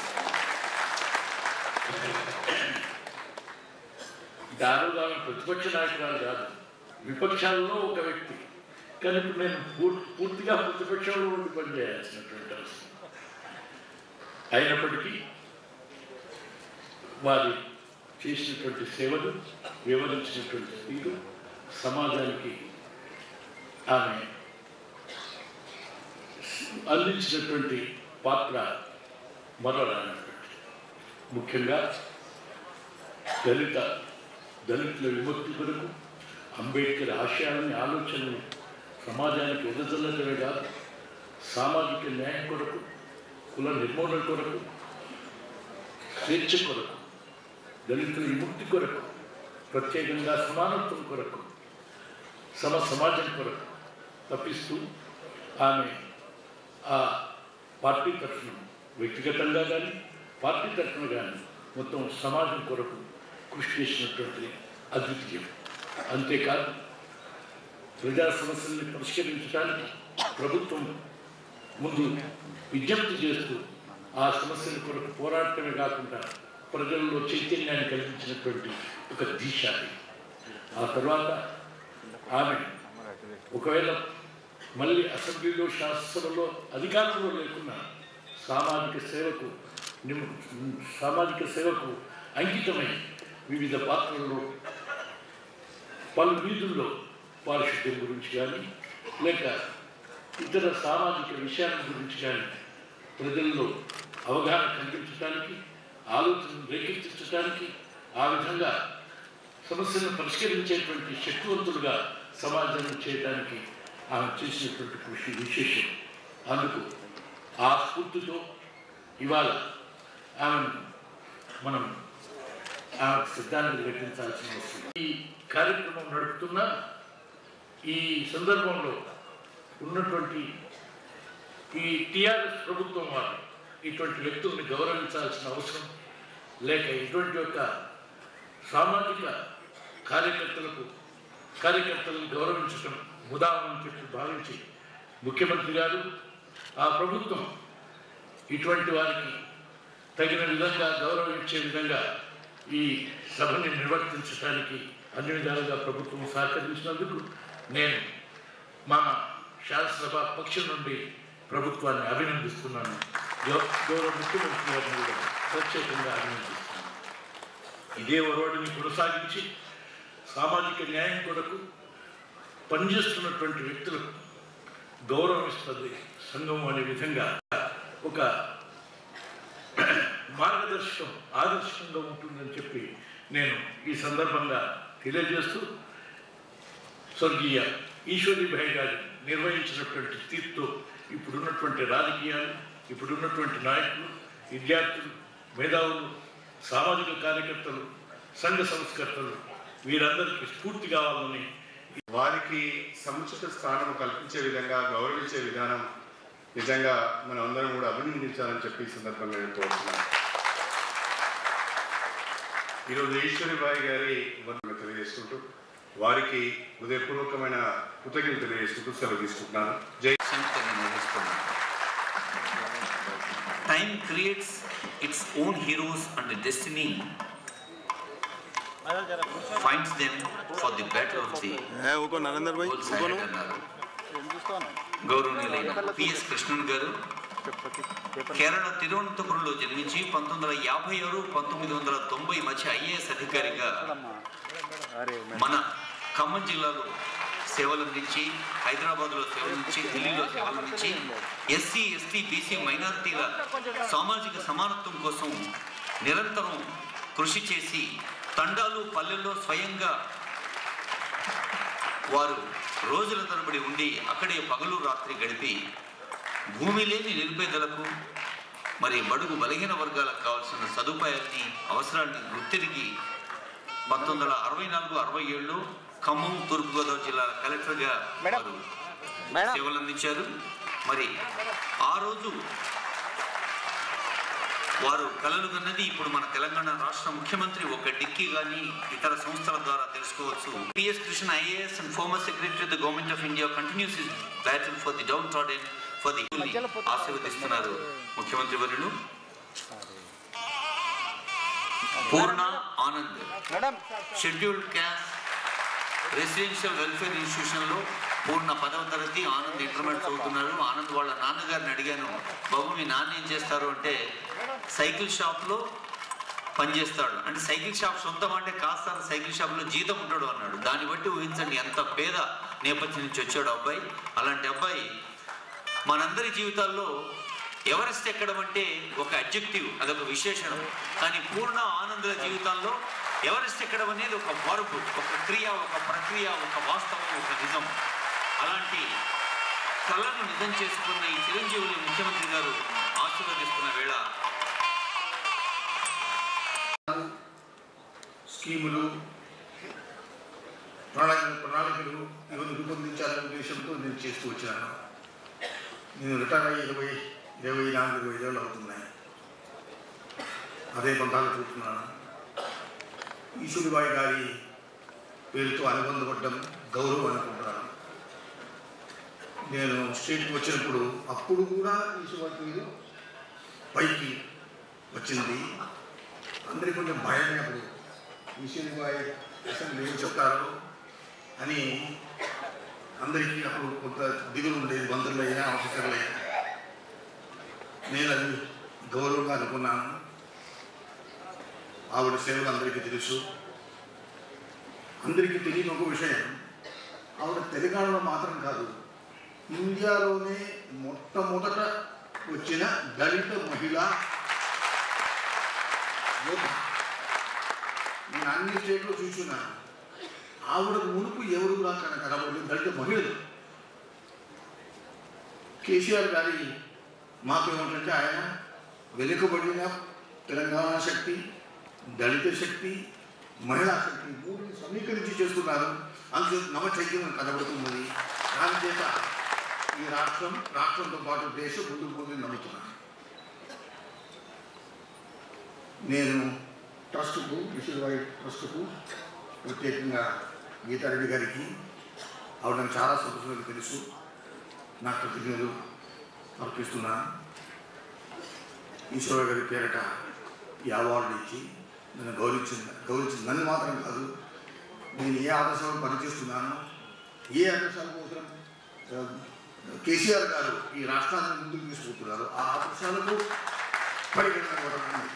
దారుగా ఆమె ప్రతిపక్ష నాయకురాలు కాదు విపక్షాల్లో ఒక వ్యక్తి కానీ ఇప్పుడు నేను పూర్తి పూర్తిగా ప్రతిపక్షంలో ఉండి పనిచేయాల్సినటువంటి అవసరం అయినప్పటికీ వారి చేసినటువంటి సేవలు వివరించినటువంటి తీరు సమాజానికి ఆమె అందించినటువంటి పాత్ర మరొకటి ముఖ్యంగా దళిత దళితుల విముక్తి కొరకు అంబేద్కర్ ఆశయాలని ఆలోచనలు సమాజానికి ఉదజల్లడమే కాదు సామాజిక న్యాయం కొరకు కుల నిర్మూలన కొరకు స్వేచ్ఛ కొరకు దళితుల విముక్తి కొరకు ప్రత్యేకంగా సమానత్వం కొరకు సమ సమాజం కొరకు తప్పిస్తూ ఆమె ఆ పార్టీ తరఫున వ్యక్తిగతంగా కానీ పార్టీ తరఫున కానీ మొత్తం సమాజం కొరకు కృషి చేసినటువంటి అద్వితీయం అంతేకాదు ప్రజా సమస్యల్ని పరిష్కరించడానికి ప్రభుత్వం ముందు విజ్ఞప్తి చేస్తూ ఆ సమస్యల కొరకు పోరాటమే కాకుండా ప్రజల్లో చైతన్యాన్ని కలిగించినటువంటి ఒక దీక్ష అది. ఆ తర్వాత ఆమె ఒకవేళ మళ్ళీ అసెంబ్లీలో శాసనసభలో అధికారంలో లేకున్నా సామాజిక సేవకు నిమ్- సామాజిక సేవకు అంకితమై వివిధ పాత్రల్లో పలు వీధుల్లో పారిశుద్ధ్యం గురించి కానీ లేక ఇతర సామాజిక విషయాల గురించి కానీ ప్రజల్లో అవగాహన కల్పించడానికి ఆలోచన రేకెత్తించడానికి ఆ విధంగా సమస్యలను పరిష్కరించేటువంటి శక్తివంతులుగా సమాజాన్ని చేయడానికి ఆమె చేసినటువంటి కృషి విశేషం అందుకు ఆ స్ఫూర్తితో ఇవాళ ఆమెను మనం ఆమె సిద్ధాన్ని గ్రహించాల్సిన అవసరం ఈ కార్యక్రమం నడుపుతున్న ఈ సందర్భంలో ఉన్నటువంటి ఈ టిఆర్ఎస్ ప్రభుత్వం వారు ఇటువంటి వ్యక్తుల్ని గౌరవించాల్సిన అవసరం లేక ఇటువంటి యొక్క సామాజిక కార్యకర్తలకు కార్యకర్తలను గౌరవించడం ముదామని చెప్పి భావించి ముఖ్యమంత్రి గారు ఆ ప్రభుత్వం ఇటువంటి వారికి తగిన విధంగా గౌరవించే విధంగా ఈ సభని నిర్వర్తించడానికి అన్ని విధాలుగా ప్రభుత్వం సహకరించినందుకు నేను మా శాసనసభ పక్షం నుండి ప్రభుత్వాన్ని అభినందిస్తున్నాను గౌ- గౌరవ ముఖ్యమంత్రి గారిని కూడా ప్రత్యేకంగా అభినందిస్తున్నాను ఇదే ఒరవడిని కొనసాగించి సామాజిక న్యాయం కొరకు పనిచేస్తున్నటువంటి వ్యక్తులకు గౌరవం ఇస్తుంది సంఘం అనే విధంగా ఒక మార్గదర్శకం ఆదర్శకంగా ఉంటుందని చెప్పి నేను ఈ సందర్భంగా తెలియజేస్తూ స్వర్గీయ ఈశ్వరీభాయ్ గారు నిర్వహించినటువంటి తీర్పుతో ఇప్పుడున్నటువంటి రాజకీయాలు ఇప్పుడున్నటువంటి నాయకులు విద్యార్థులు మేధావులు సామాజిక కార్యకర్తలు సంఘ సంస్కర్తలు వీరందరికీ స్ఫూర్తి కావాలని వారికి సముచిత స్థానం కల్పించే విధంగా గౌరవించే విధానం నిజంగా మనం అందరం కూడా అభినందించాలని చెప్పి ఈ సందర్భంగా నేను కోరుతున్నాను ఈరోజు ఈశ్వరిబాయి గారి వందనలు తెలియజేసుకుంటూ వారికి హృదయపూర్వకమైన కృతజ్ఞతలు తెలియజేసుకుంటూ సెలవు తీసుకుంటున్నాను జై Time creates its own heroes and destiny finds them for the better of the whole side అన్నారు గౌరవనీయులైన పిఎస్ కృష్ణన్ గారు కేరళ తిరువనంతపురంలో జన్మించి పంతొమ్మిది వందల యాభై ఆరు పంతొమ్మిది వందల తొంభై మధ్య ఐఏఎస్ అధికారిగా మన ఖమ్మం జిల్లాలో సేవలందించి హైదరాబాద్లో సేవలందించి ఢిల్లీలో సేవలందించి ఎస్సీ ఎస్టీ బీసీ మైనారిటీల సామాజిక సమానత్వం కోసం నిరంతరం కృషి చేసి తండాలు పల్లెల్లో స్వయంగా వారు రోజుల తరబడి ఉండి అక్కడే పగలు రాత్రి గడిపి భూమి లేని నిరుపేదలకు మరి బడుగు బలహీన వర్గాలకు కావాల్సిన సదుపాయాల్ని అవసరాల్ని గుర్తిరిగి పంతొమ్మిది వందల అరవై నాలుగు అరవై ఏడులో ఖమ్మం తూర్పుగోదావరి జిల్లా కలెక్టర్గా వారు సేవలు అందించారు మరి ఆ రోజు వారు కలలు కన్నది ఇప్పుడు మన తెలంగాణ రాష్ట్ర ముఖ్యమంత్రి ఒక డిక్కీ గాని ఇతర సంస్థల ద్వారా తెలుసుకోవచ్చు PS Krishna IAS and former secretary the government of India continues is battle for the downtrodden for the ఆశీర్వదిస్తున్నారు ముఖ్యమంత్రి వర్యులు Purna Anand scheduled caste residential welfare ఇన్స్టిట్యూషన్లో పూర్ణ పదవ తరగతి ఆనంద్ ఇంటర్మీడియట్ చదువుతున్నారు ఆనంద్ వాళ్ళ నాన్నగారిని అడిగాను బాబు మీ నాన్న ఏం చేస్తారు అంటే సైకిల్ షాప్లో పనిచేస్తాడు అంటే సైకిల్ షాప్ సొంతం అంటే కాస్త సైకిల్ షాప్లో జీతం ఉంటాడు అన్నాడు దాన్ని బట్టి ఊహించండి ఎంత పేద నేపథ్యం నుంచి వచ్చాడు అబ్బాయి అలాంటి అబ్బాయి మనందరి జీవితాల్లో ఎవరెస్ట్ ఎక్కడం అంటే ఒక అడ్జెక్టివ్ అదొక విశేషణం కానీ పూర్ణ ఆనందుల జీవితాల్లో ఎవరెస్ట్ ఎక్కడం అనేది ఒక వర్బ్ ఒక క్రియ ఒక ప్రక్రియ ఒక వాస్తవం ఒక నిజం అలాంటి కళను నిజం చేసుకున్న ఈ చిరంజీవుని ముఖ్యమంత్రి గారు ఆశీర్వదిస్తున్న వేళ స్కీములు ప్రణాళిక ప్రణాళికలు ఇవన్నీ రూపొందించాలనే ఉద్దేశంతో నేను చేస్తూ వచ్చాను నేను రిటైర్ అయ్యి ఇరవై ఇరవై నాలుగు ఇరవై ఐదేళ్ళు అవుతున్నాయి అదే పంతాలు చూస్తున్నాను ఈశ్వరిబాయి గారి పేరుతో అనుబంధపడ్డం గౌరవం అనుకుంటున్నాను నేను స్టేట్కి వచ్చినప్పుడు అప్పుడు కూడా ఈశ్వరి పేరు పైకి వచ్చింది అందరికీ కొంచెం భయమైనప్పుడు ఈశ్వరిబాయి అసలు ఏం చెప్తారు అని అందరికీ అప్పుడు కొంత దిగులు ఉండేది బంధువులు అయినా ఆఫీసర్లు అయినా నేను అది గౌరవంగా అనుకున్నాను ఆవిడ సేవలు అందరికీ తెలుసు అందరికీ తెలియని ఒక విషయం ఆవిడ తెలంగాణలో మాత్రం కాదు ఇండియాలోనే మొట్టమొదట వచ్చిన దళిత మహిళ యోధ. నేను అన్ని స్టేట్లో చూస్తున్నాను ఆవిడ మునుపు ఎవరు కూడా కనుక కనబడలేదు దళిత మహిళలు కేసీఆర్ గారి మాకు ఏమిటంటే ఆయన వెనుకబడిన తెలంగాణ శక్తి దళిత శక్తి మహిళా శక్తి మూడు సమీకరించి చేస్తున్నారు అందుకే నవ చైతన్యం కనబడుతున్నది దాని చేత ఈ రాష్ట్రం రాష్ట్రంతో పాటు దేశం ముందుకు పోతుంది నమ్ముతున్నాను నేను ట్రస్ట్కు విశ్వవాయి ట్రస్ట్కు ప్రత్యేకంగా గీతారెడ్డి గారికి ఆవిడ నాకు చాలా సంతోషంగా తెలుసు నా కృతజ్ఞతలు అర్పిస్తున్నాను ఈశ్వర గారి పేరిట ఈ అవార్డు ఇచ్చి నన్ను గౌరవించింది గౌరవించింది నన్ను మాత్రం కాదు నేను ఏ ఆదర్శాలు పనిచేస్తున్నానో ఏ ఆదర్శాల కోసం ఆ, కేసీఆర్ గారు ఈ రాష్ట్రాన్ని ముందుకు తీసుకుంటున్నారు ఆ ఆదర్శాలకు పరిగణన కూడా ఉంది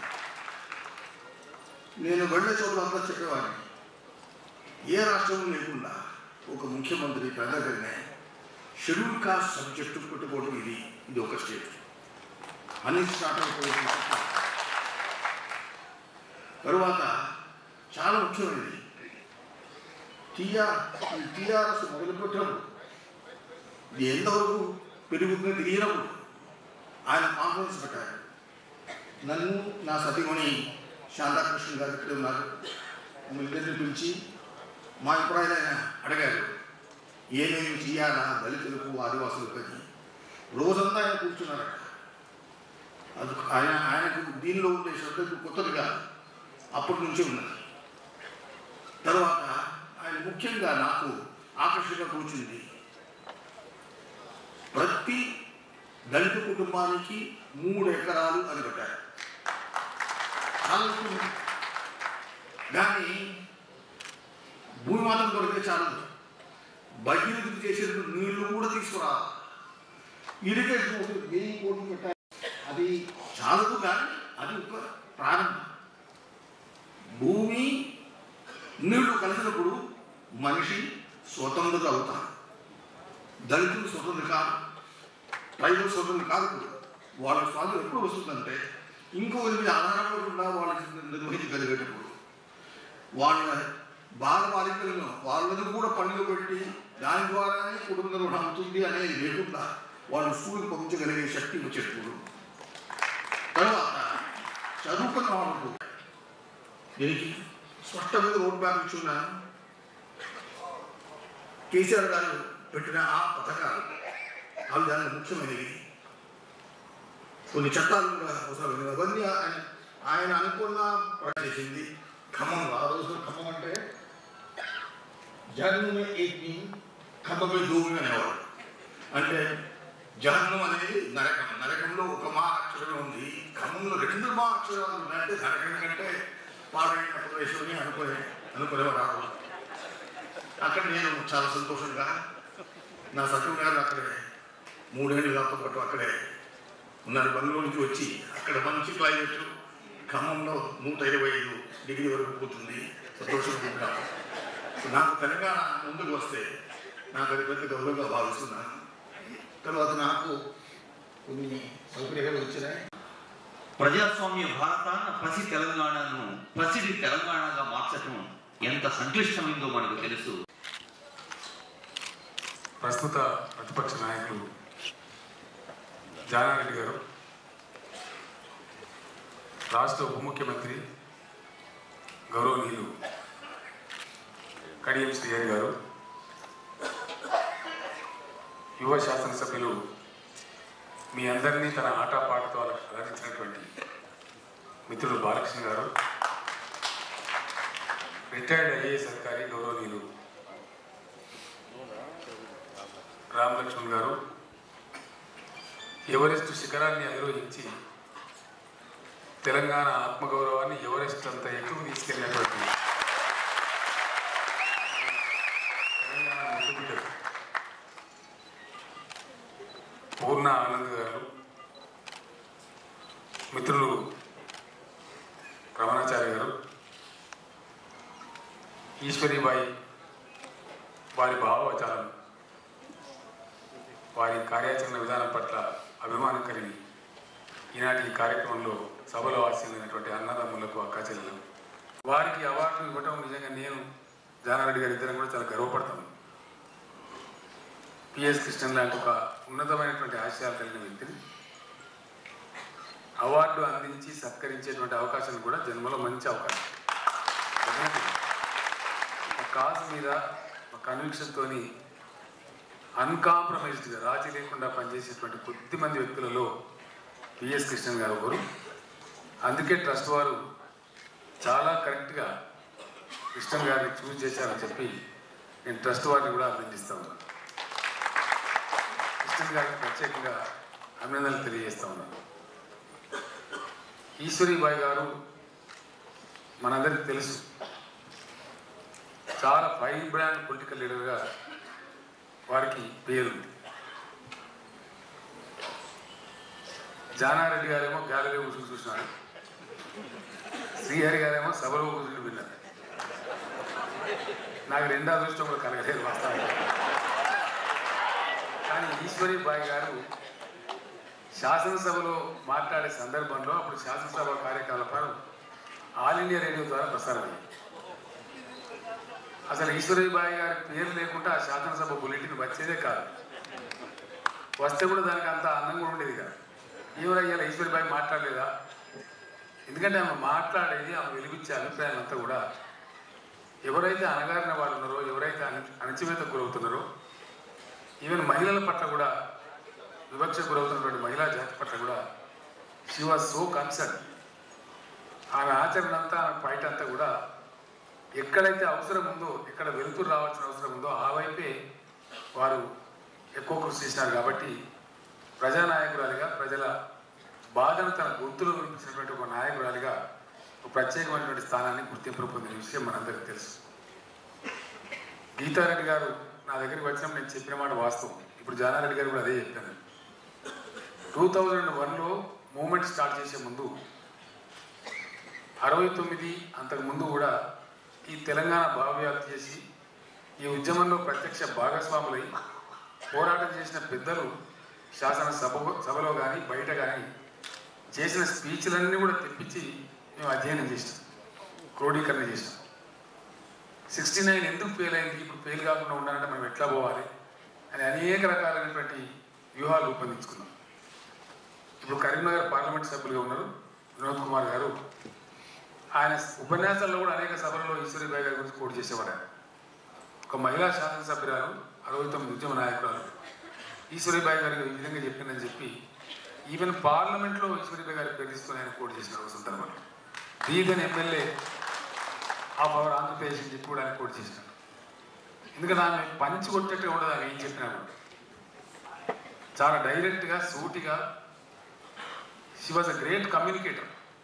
నేను వెళ్ళే చోట్లంతా చెప్పేవాడిని ఏ రాష్ట్రం లేకుండా ఒక ముఖ్యమంత్రి పెద్దగానే షెడ్యూల్ కాస్ట్ సబ్జెక్టు పెట్టుకోవడం ఇది ఇది ఒక స్టేట్ అన్ని స్టార్ట్ తరువాత చాలా ముఖ్యమైనది టీఆర్ ఈ టీఆర్ఎస్ మొదలుపెట్టడం ఇది ఎంతవరకు పెరుగుతుందో తెలియనప్పుడు ఆయన కాన్ఫరెన్స్ పెట్టారు నన్ను నా సతీమణి శాంతాకృష్ణ గారు ఇక్కడ ఉన్నారు మమ్మల్ని ఇద్దరిని పిలిచి మా అభిప్రాయాలు ఆయన అడిగారు ఏమేమి చేయాలా దళితులకు ఆదివాసులకు అని రోజంతా ఆయన కూర్చున్నారు అక్కడ. అది ఆయన ఆయనకు దీనిలో ఉండే శ్రద్ధకు కొత్తది కాదు అప్పటి నుంచే ఉన్నది తర్వాత ఆయన ముఖ్యంగా నాకు ఆకర్షణ కూర్చుంది ప్రతి దళిత కుటుంబానికి మూడు ఎకరాలు అని పెట్టారు చాలా ఎక్కువ. కానీ భూమి మాత్రం దొరికితే చాలదు భగీరథుడు చేసేటప్పుడు నీళ్లు కూడా తీసుకురా ఇరిగేషన్ ఒకటి వెయ్యి కోట్లు పెట్టారు అది చాలదు కానీ అది ఒక ప్రారంభం భూమి నీళ్లు కలిసినప్పుడు మనిషి స్వతంత్రుడు అవుతాడు దళితులు స్వతంత్రులు కాదు ట్రైబల్ స్వతంత్రులు కాదు ఇప్పుడు. వాళ్ళ స్వాతంత్రం ఎప్పుడు వస్తుందంటే ఇంకొకరి మీద ఆధారపడకుండా వాళ్ళకి నిర్వహించగలిగేటప్పుడు వాళ్ళ బాల బాలికలను వాళ్ళని కూడా పండుగ పెట్టి దాని ద్వారానే కుటుంబ నిర్వహణ అవుతుంది అనేది లేకుండా వాళ్ళు స్కూల్కి పంపించగలిగే శక్తి వచ్చేటప్పుడు తర్వాత చదువుకున్న వాళ్ళకు దీనికి స్పష్టమైన రోడ్ మ్యాప్ ఇచ్చున్నాను కేసీఆర్ గారు పెట్టిన ఆ పథకాలు అవి దానికి ముఖ్యమైనవి కొన్ని చట్టాలు కూడా అవసరమైనవి అవన్నీ ఆయన ఆయన అనుకున్న పని చేసింది ఖమ్మం ఆ రోజు ఖమ్మం అంటే జహన్మే ఏక్ని ఖమ్మమే దూమి అనేవాడు అంటే జహన్నం అనేది నరకం నరకంలో ఒక మా అక్షరం ఉంది ఖమ్మంలో రెండు మా అక్షరాలు ఉన్నాయంటే నరకం కంటే పాడైన ప్రదేశం అని అనుకునే అనుకునేవారు ఆ రోజు. అక్కడ నేను చాలా సంతోషంగా నా సత్యం గారు అక్కడే మూడేళ్ళు నాతో పాటు అక్కడే ఉన్నారు బంగ్లో నుంచి వచ్చి అక్కడ మంచి క్లైమేట్ ఖమ్మంలో నూట ఇరవై ఐదు డిగ్రీ వరకు పోతుంది సంతోషంగా ఉంటాను నాకు తెలంగాణ ముందుకు వస్తే నాకు అది పెద్ద గౌరవంగా భావిస్తున్నాను తర్వాత నాకు కొన్ని సౌకర్యాలు వచ్చినాయి ప్రజాస్వామ్య భారతాన పసి తెలంగాణను పసిడి తెలంగాణగా మార్చటం ఎంత సంక్లిష్టమైందో మనకు తెలుసు ప్రస్తుత ప్రతిపక్ష నాయకులు జానారెడ్డి గారు రాష్ట్ర ఉప ముఖ్యమంత్రి గౌరవనీయులు కడియం శ్రీహరి గారు యువ శాసనసభ్యులు మీ అందరినీ తన ఆటపాటతో అలరించినటువంటి మిత్రులు బాలకృష్ణ గారు రిటైర్డ్ ఐఏఎస్ అధికారి గౌరవనీయులు రామ్ లక్ష్మణ్ గారు ఎవరెస్ట్ శిఖరాన్ని అధిరోహించి తెలంగాణ ఆత్మగౌరవాన్ని ఎవరెస్ట్ అంత ఎక్కువ తీసుకెళ్ళినటువంటి తెలంగాణ ముద్దుబిడ్డలు పూర్ణ ఆనంద్ గారు మిత్రులు రమణాచార్య గారు ఈశ్వరీబాయి వారి భావవచారం వారి కార్యాచరణ విధానం పట్ల అభిమానం కలిగి ఈనాటి ఈ కార్యక్రమంలో సభలో ఆశీలైనటువంటి అన్నదమ్ములకు అక్కాచెల్లెలకు వారికి అవార్డు ఇవ్వటం నిజంగా నేను జానారెడ్డి గారి ఇద్దరం కూడా చాలా గర్వపడతాను పిఎస్ కృష్ణన్ లాంటి ఒక ఉన్నతమైనటువంటి ఆశయాలు కలిగిన వ్యక్తిని అవార్డు అందించి సత్కరించేటువంటి అవకాశం కూడా జన్మలో మంచి అవకాశం Definitely. ఒక కాజ్ మీద ఒక కన్విక్షన్తోని అన్కాంప్రమైజ్డ్గా రాజీ లేకుండా పనిచేసేటువంటి కొద్ది మంది వ్యక్తులలో పిఎస్ కృష్ణన్ గారు ఒకరు అందుకే ట్రస్ట్ వారు చాలా కరెక్ట్గా కృష్ణన్ గారిని చూస్ చేశారని చెప్పి నేను ట్రస్ట్ వారిని కూడా అభినందిస్తా ఉన్నాను కృష్ణ గారికి ప్రత్యేకంగా అభినందనలు తెలియజేస్తా ఉన్నాను ఈశ్వరీబాయి గారు మనందరికీ తెలుసు చాలా ఫైన్ బ్రాండ్ పొలిటికల్ లీడర్గా వారికి పేరుంది జానారెడ్డి గారేమో గ్యాలరీలో కూర్చొని చూసినారు శ్రీహరి గారేమో సభలో కూర్చుని విన్నారు నాకు రెండో అదృష్టం కూడా కలగలేదు వాస్తవానికి కానీ ఈశ్వరి బాయ్ గారు శాసనసభలో మాట్లాడే సందర్భంలో అప్పుడు శాసనసభ కార్యకలాపాలు ఆల్ ఇండియా రేడియో ద్వారా ప్రసారమయ్యాయి అసలు ఈశ్వరి బాయ్ గారి పేరు లేకుండా ఆ శాసనసభ బులెటిన్ వచ్చేదే కాదు వస్తే కూడా దానికి అంత అందంగా ఉండేది కాదు ఎవరయ్యాల ఈశ్వరి బాయ్ మాట్లాడలేదా ఎందుకంటే ఆమె మాట్లాడేది ఆమె వెలిపించే అభిప్రాయం అంతా కూడా ఎవరైతే అనగారిన వాళ్ళు ఉన్నారో ఎవరైతే అణ అణచివేతకు గురవుతున్నారో ఈవెన్ మహిళల పట్ల కూడా వివక్షకు గురవుతున్నటువంటి మహిళా జాతి పట్ల కూడా షీ వాజ్ సో కన్సర్న్ ఆమె ఆచరణ అంతా ఆమె బయట అంతా కూడా ఎక్కడైతే అవసరం ఉందో ఎక్కడ వెలుతురు రావాల్సిన అవసరం ఉందో ఆ వైపే వారు ఎక్కువ కృషి చేసినారు కాబట్టి ప్రజానాయకురాలిగా ప్రజల బాధను తన గొంతులో వినిపించినటువంటి ఒక నాయకురాలిగా ఒక ప్రత్యేకమైనటువంటి స్థానాన్ని గుర్తింపు పొందిన విషయం మనందరికీ తెలుసు గీతారెడ్డి గారు నా దగ్గరికి వచ్చినప్పుడు నేను చెప్పిన మాట వాస్తవం ఇప్పుడు జానారెడ్డి గారు కూడా అదే చెప్పాను టూ థౌజండ్ వన్లో మూమెంట్ స్టార్ట్ చేసే ముందు అరవై తొమ్మిది అంతకు ముందు కూడా ఈ తెలంగాణ భావవ్యాప్తి చేసి ఈ ఉద్యమంలో ప్రత్యక్ష భాగస్వాములై పోరాటం చేసిన పెద్దలు శాసనసభ సభలో కానీ బయట కానీ చేసిన స్పీచ్లన్నీ కూడా తెప్పించి మేము అధ్యయనం చేసినాం క్రోడీకరణ చేసినాం సిక్స్టీ నైన్ ఎందుకు ఫెయిల్ అయింది ఇప్పుడు ఫెయిల్ కాకుండా ఉండాలంటే మనం ఎట్లా పోవాలి అని అనేక రకాలైనటువంటి వ్యూహాలు రూపొందించుకున్నాం ఇప్పుడు కరీంనగర్ పార్లమెంట్ సభ్యులుగా ఉన్నారు వినోద్ కుమార్ గారు ఆయన ఉపన్యాసాల్లో కూడా అనేక సభల్లో ఈశ్వరీబాయి గారి గురించి కోట్ చేసేవారు ఆయన ఒక మహిళా శాసనసభ్యురాలు అరవై తొమ్మిది ఉద్యమ నాయకురాలు ఈశ్వరీబాయి గారికి ఈ విధంగా చెప్పిందని చెప్పి ఈవెన్ పార్లమెంట్లో ఈశ్వరీబాయి గారి పేరు తీసుకుని ఆయన కోట్ చేసిన ఒక సందర్భంలో బీదన్ ఎమ్మెల్యే ఆఫ్ అవర్ ఆంధ్రప్రదేశ్ అని చెప్పి కూడా ఆయన కోట్ చేసినారు ఎందుకంటే ఆమె పంచి కొట్టేట్టుగా ఉండదు ఆమె ఏం చెప్పినా కూడా చాలా డైరెక్ట్గా సూటిగా she was a great communicator